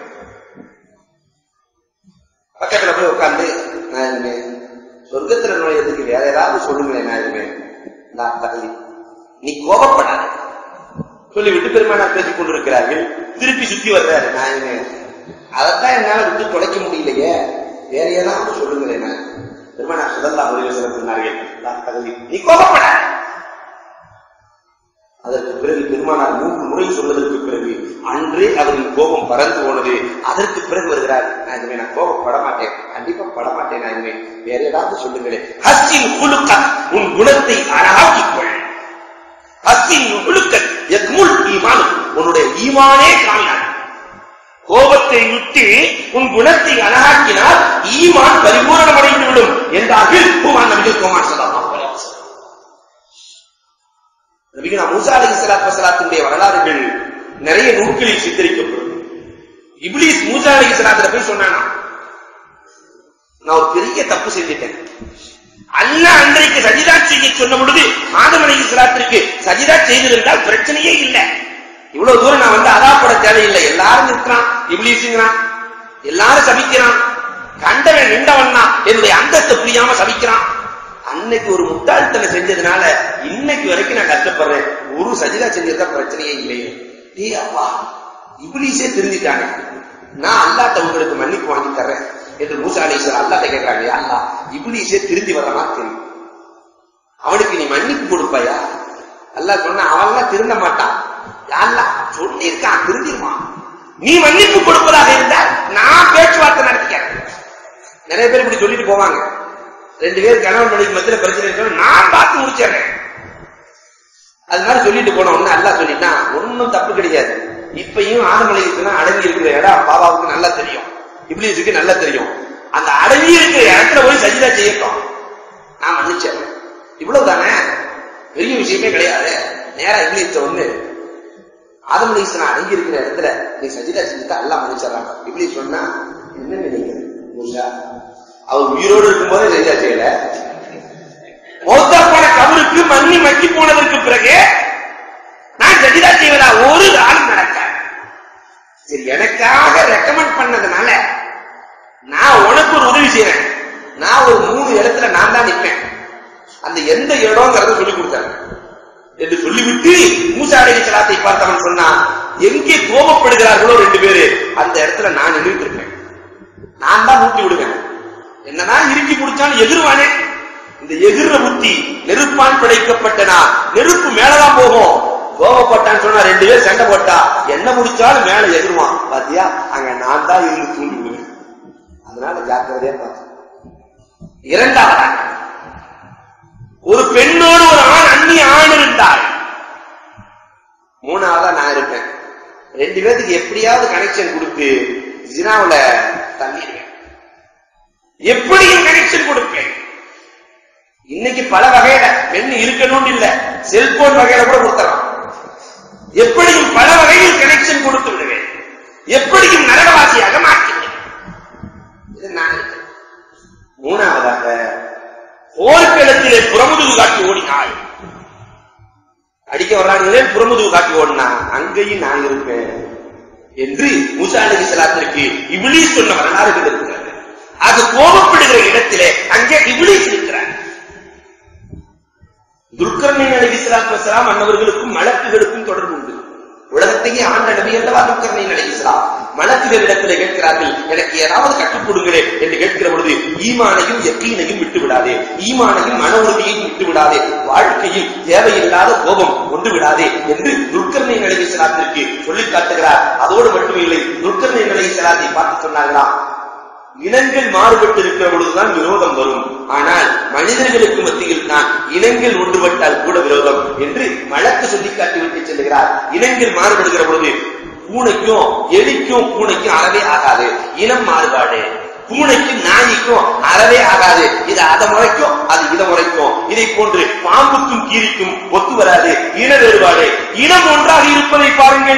பக்கத்துல போய் உட்கார்ந்து நான் இனிமே சொர்க்கத்துல நுழையதுக்கு வேற ஏதாவது சொல்லுங்களேன் நான் இனிமே நான் தகுதி நீ கோபப்படாத சொல்லிவிட்டு பெருமானார் பேசிக் கொண்டிருக்கிறார்கள் திருப்பி சுத்தி வர்றாரு நான் இனிமே அதைத்தான் என்னால விட்டு தொலைக்க முடியலையே வேற ஏதாவது சொல்லுங்களேன் நான் பெருமானார் சுதந்திரா உதவி சொன்னார்கள் நான் தகுதி நீ கோபப்படாத அதற்கு பிறகு பெருமானார் மூன்று முறை சொன்னதற்கு பிறகு அன்றே அவரின் கோபம் பறந்து போனது அதற்கு பிறகு வருகிறார் நான் இனிமே நான் கோபப்பட மாட்டேன் கண்டிப்பா பட மாட்டேன் நான் இனிமே வேற ஏதாவது சொல்லுங்களேன் ஹஸ்ஸின் குலுக்க உன் குணத்தை அழகாக்கிக் கொள் ஹஸ்ஸின் குலுக்க எக்முல் ஈமான் உன்னுடைய ஈமானே காமினார் கோபத்தை விட்டு உன் குணத்தை அழகாக்கினால் ஈமான் பரிபூரணமடைந்து விடும் என்றார்கள் குமான் நபிகள் குமார் சலாம் நபிகனா மூசா அலி சலாத் வசலாத்தினுடைய வரலாறுகள் நிறைய நூல்களில் சித்தரிக்கப்படும் இப்லீஸ் மூசா அலி சலாத்துல போய் சொன்னானா நான் ஒரு பெரிய தப்பு செஞ்சுட்டேன் அல்லாஹ் அன்றைக்கு சஜிதா செய்ய சொன்ன பொழுது ஆதம் அலி சலாத்திற்கு சஜிதா செய்திருந்தால் பிரச்சனையே இல்லை இவ்வளவு தூரம் நான் வந்து அதாப்பட தேவையில்லை எல்லாரும் நிற்கிறான் இப்லீஸுங்கிறான் எல்லாரும் சபிக்கிறான் கண்டவன் நின்றவன் தான் என்னுடைய அந்தஸ்து புரியாம சபிக்கிறான் அன்னைக்கு ஒரு முட்டாள்தனை செஞ்சதுனால இன்னைக்கு வரைக்கும் நான் கஷ்டப்படுறேன் ஒரு சஜிதா செஞ்சதா பிரச்சனையே இல்லையே டே அப்பா இப்லீஸே திருந்திட்டானே நான் அல்லாட்ட உங்களுக்கு மன்னிப்பு வாங்கி தர்றேன் என்று மூசா அலிஸ்வரர் அல்லாட்ட கேட்கிறாங்க அல்லா இப்லீஸே திருந்தி வர மாதிரி தெரியும் அவனுக்கு நீ மன்னிப்பு கொடுப்பாயா அல்லாஹ் சொன்ன அவன்லாம் திருந்த மாட்டான் அல்லா சொல்லியிருக்கான் திருந்திருமா நீ மன்னிப்பு கொடுப்பதாக இருந்தால் நான் பேச்சுவார்த்தை நடத்திக்கிறேன் நிறைய பேர் இப்படி சொல்லிட்டு போவாங்க ரெண்டு பேர் கணவன் மனைவி மத்தியில பிரச்சனை இருக்கணும் நான் பார்த்து முடிச்சிடுறேன் அது மாதிரி சொல்லிட்டு போன உடனே அல்லா சொல்லிட்டான் ஒன்னும் தப்பு கிடையாது இப்பயும் ஆதமலைக்குன்னா அடங்கி இருக்கிற இடம் பாபாவுக்கு நல்லா தெரியும் இப்ளீஸுக்கு நல்லா தெரியும் அந்த அடங்கி இருக்கிற இடத்துல போய் சஜிதா செய்யட்டும் நான் மன்னிச்சேன் இவ்வளவு தானே பெரிய விஷயமே கிடையாது நேரா இப்ளீஸ வந்து ஆதம் அலிஸ்லாம் அடங்கி இருக்கிற இடத்துல நீ சஜிதா செஞ்சுட்டா எல்லாம் மன்னிச்சிடறாங்க இப்படி சொன்னா என்ன நினைக்கிறது மூசா அவர் உயிரோடு இருக்கும்போதே சஜிதா செய்யல மௌத்தா போன கபருக்கு மண்ணி மக்கி போனதற்கு பிறகு நான் சஜிதா செய்வதா ஒரு நாள் நடக்க சரி எனக்காக ரெக்கமெண்ட் பண்ணதுனால நான் உனக்கு ஒரு உதவி செய்யறேன் நான் ஒரு மூணு இடத்துல நான் தான் நிற்பேன் அந்த எந்த இடம்ங்கிறத சொல்லி கொடுத்தாங்க என்று சொல்லிவிட்டு மூசா அலை சலாத்தை பார்த்தவன் சொன்னான் எங்கே கோபப்படுகிறார்களோ ரெண்டு பேரு அந்த இடத்துல நான் நின்றுட்டு இருப்பேன் நான் தான் ஊட்டி விடுவேன் என்னதான் இறுக்கி பிடிச்சாலும் எதிர்வானே இந்த எதிர்ற புத்தி நெருப்பான் படைக்கப்பட்ட நான் நெருப்பு மேலதான் போகும் கோபப்பட்டான்னு சொன்னா ரெண்டு பேர் சண்டை போட்டா என்ன முடிச்சாலும் மேல எதிர்வான் பாத்தியா அங்க நான் தான் இருந்து தூண்டி விடுவேன் அதனால ஜாக்கிரதையா பார்த்தேன் இரண்டாவதாக ஒரு பெண்ணோடு ஒரு ஆண் அந்நிய ஆண் இருந்தால் மூணாவதா நான் இருப்பேன் ரெண்டு பேருக்கு எப்படியாவது கனெக்ஷன் கொடுத்து ஜினாவுல தள்ளிடுவேன் எப்படியும் கனெக்ஷன் கொடுப்பேன் இன்னைக்கு பல வகையில பெண் இருக்கணும்னு இல்ல செல்போன் வகையில கூட கொடுத்தலாம் எப்படியும் பல வகையில் கனெக்ஷன் கொடுத்து விடுவேன் எப்படியும் நரகவாசியாக மாற்றுவேன் இது நான் இருக்கேன். மூணாவதாக போர்க்களத்திலே புறமுதுகு காட்டி ஓடினாள் அடிக்க வர்றாங்களே புறமுதுகு காட்டி ஓடினா அங்கேயும் நான் இருப்பேன் என்று மூசா அலி சலாத்திற்கு இபிலிஸ் சொன்ன வரலாறுகள் இருக்கிறது அது கோபப்படுகிற இடத்திலே அங்கே இபிலிஸ் இருக்கிறார் துல்கர்ணின் அலி இஸ்லாத்து வசலாம் அன்னவர்களுக்கும் மலக்குகளுக்கும் தொடர்பு உண்டு உலகத்தையே ஆண்ட நபி அல்லவா துல்கர்ணின் அலி இஸ்லாம் மலக்குகளிடத்தில் கேட்கிறார்கள் எனக்கு ஏதாவது கற்றுக் கொடுங்களே என்று கேட்கிற பொழுது ஈமானையும் யக்கீனையும் விட்டு விடாதே ஈமானையும் மன உறுதியையும் விட்டு விடாதே வாழ்க்கையில் தேவையில்லாத கோபம் கொண்டு விடாதே என்று துர்க்கர்ணை நிலைய சிலாத்திற்கு சொல்லிக் காட்டுகிறார் அதோடு மட்டுமில்லை துர்க்கர்ணை நிலைய சிலாத்தை பார்த்து சொன்னார்களாம் இனங்கள் மாறுபட்டு இருக்கிற பொழுதுதான் விரோதம் வரும் ஆனால் மனிதர்களுக்கு மத்தியில் தான் இனங்கள் ஒன்றுபட்டால் கூட விரோதம் என்று வழக்கு சொல்லி காட்டிவிட்டு செல்கிறார் இனங்கள் மாறுபடுகிற பொழுது பூனைக்கும் எலிக்கும் பூனைக்கும் அறவே ஆகாது இனம் மாறுபாடு பூனைக்கும் நாய்க்கும் அறவே ஆகாது இது அதை முறைக்கும் அது இதை முறைக்கும் இதை போன்று பாம்புக்கும் கீரிக்கும் ஒத்து வராது இன வேறுபாடு இனம் ஒன்றாக இருப்பதை பாருங்கள்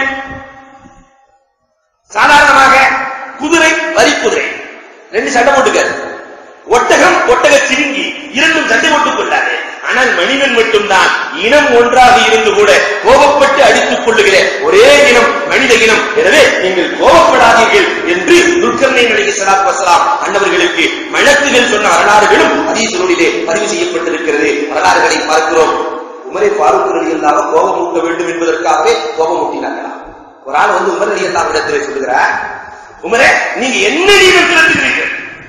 சாதாரணமாக குதிரை வரி குதிரை ரெண்டு சண்டை போட்டுக்க ஒட்டகம் ஒட்டக சிறுங்கி இரண்டும் சண்டை போட்டுக் கொள்ளாது ஆனால் மனிதன் மட்டும்தான் இனம் ஒன்றாக இருந்து கூட கோபப்பட்டு அடித்துக் கொள்ளுகிற ஒரே இனம் மனித இனம் எனவே நீங்கள் கோபப்படாதீர்கள் என்று துர்க்கர்ணை நடிகை சலாத் வசலாம் அன்னவர்களுக்கு வழக்குகள் சொன்ன வரலாறுகளும் அதீசனுடைய பதிவு செய்யப்பட்டிருக்கிறது வரலாறுகளை பார்க்கிறோம் உமரை பாருக்குறது இல்லாம கோபம் ஊட்ட வேண்டும் என்பதற்காகவே கோபம் ஊட்டினார்களா ஒரு ஆள் வந்து உமர் அலி அல்லாஹ் இடத்துல சொல்லுகிறார் உமரே நீங்க என்ன நீதம் செலுத்துகிறீர்கள்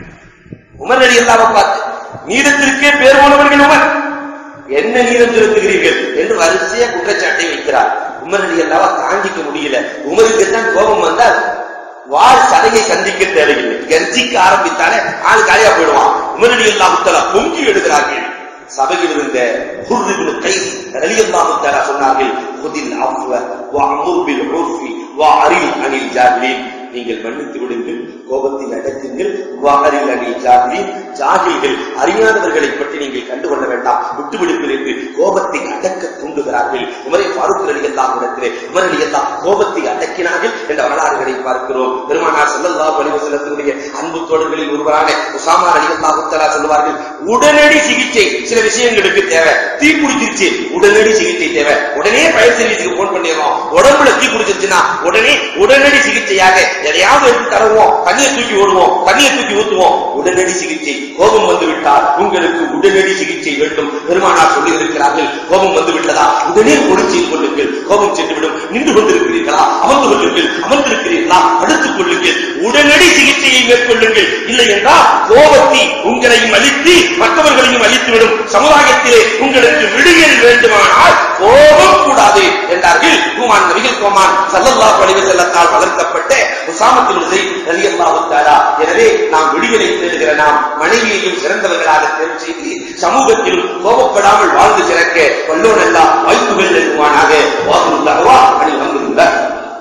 உமர் அலி அல்லாவை பார்த்து நீதத்திற்கே பேர் போனவர்கள் உமர் என்ன நீதம் செலுத்துகிறீர்கள் என்று வரிசையா குற்றச்சாட்டை வைக்கிறார் உமர் அலி அல்லாவை தாங்கிக்க முடியல உமருக்கு தான் கோபம் வந்தால் வால் சடையை சந்திக்க தேவையில்லை கர்ஜிக்க ஆரம்பித்தாலே ஆள் காலியா போயிடுவான் உமர் அலி அல்லாஹுத்தலா பொங்கி எடுக்கிறார்கள் சபையில் இருந்த குர்ரிபின் கைஸ் ரலியல்லாஹு தஆலா சொன்னார்கள் குதில் அஃவ வ அமுர் பில் உர்ஃபி வ அரில் அனில் ஜாஹிலீன் நீங்கள் மன்னித்து விடுங்கள் கோபத்தை அடக்குங்கள் வாகரில் அணி ஜாகி ஜாகில்கள் அறியாதவர்களை பற்றி நீங்கள் கண்டுகொள்ள வேண்டாம் விட்டு விடுங்கள் என்று கோபத்தை அடக்க தூண்டுகிறார்கள் உமரை பாருக்கள் அலி எல்லாம் இடத்திலே உமர் அலி எல்லாம் கோபத்தை அடக்கினார்கள் என்ற வரலாறுகளை பார்க்கிறோம் பெருமானார் செல்லல்லா பணிவு செல்லத்தினுடைய அன்பு தோழர்களில் ஒருவரான உசாமா அலி அல்லா முத்தலா சொல்லுவார்கள் உடனடி சிகிச்சை சில விஷயங்களுக்கு தேவை தீ பிடிச்சிருச்சு உடனடி சிகிச்சை தேவை உடனே ஃபயர் சர்வீஸுக்கு போன் பண்ணிடுறோம் உடம்புல தீ பிடிச்சிருச்சுன்னா உடனே உடனடி சிகிச்சையாக எதையாவது எடுத்து தருவோம் தண்ணியை தூக்கி ஓடுவோம் தண்ணியை தூக்கி ஊத்துவோம் உடனடி சிகிச்சை கோபம் வந்து விட்டால் உங்களுக்கு உடனடி சிகிச்சை வேண்டும் பெருமானார் சொல்லி இருக்கிறார்கள் கோபம் வந்து விட்டதா உடனே ஒளிச்சு கொள்ளுங்கள் கோபம் சென்றுவிடும் நின்று கொண்டிருக்கிறீர்களா அமர்ந்து கொள்ளுங்கள் அமர்ந்திருக்கிறீர்களா அடுத்துக் கொள்ளுங்கள் உடனடி சிகிச்சையை மேற்கொள்ளுங்கள் இல்லை என்றால் கோபத்தை உங்களையும் அழித்து மற்றவர்களையும் அழித்துவிடும் சமுதாயத்திலே உங்களுக்கு விடுதல் வேண்டுமானால் கோபம் கூடாது என்றார்கள் குமான் நபிகள் கோமான் சல்லல்லாஹு அலைஹி வஸல்லத்தால் வளர்க்கப்பட்ட உசாமத்துல் ஸைத் ரலியல்லாஹு தஆலா எனவே நாம் விடுதலை தேடுகிற நாம் மனைவியையும் சிறந்தவர்களாக தேர்வு செய்து சமூகத்திலும் கோபப்படாமல் வாழ்ந்து சிறக்க வல்லோன் எல்லாம் வாய்ப்புகள் நல்குவானாக வாகுல்லாஹ்வா அனில் அல்ஹம்துலில்லாஹ்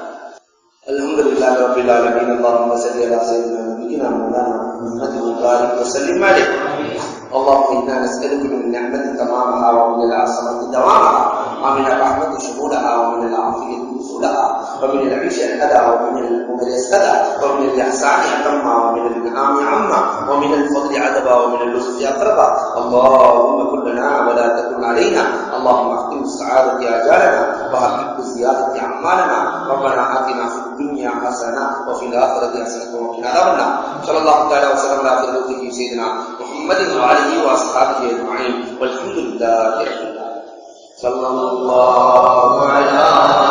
الحمد لله رب العالمين اللهم صل على سيدنا نبينا مولانا محمد وبارك وسلم عليه اللهم انا نسالك من نعمه تمامها ومن العصمه دوامها ومن الرحمه شمولها ومن العافيه وصولها ومن العيش الهدى ومن الامر السدى ومن الاحسان اتمها ومن الانعام عما ومن الفضل عدبا ومن اللطف اقربا اللهم كن لنا ولا تكن علينا اللهم اختم السعاده اجالنا وحقق زياده اعمالنا ربنا اتنا في الدنيا حسنه وفي الاخره حسنه وقنا عذاب النار صلى الله تعالى وسلم على خير سيدنا محمد وعلى اله واصحابه اجمعين والحمد لله رب العالمين صلى الله على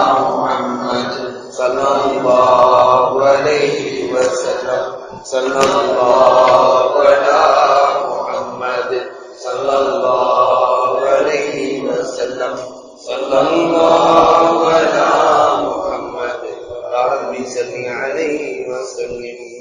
محمد صلى الله عليه وسلم صلى الله على محمد صلى الله عليه وسلم صلى الله على محمد رب صل عليه وسلم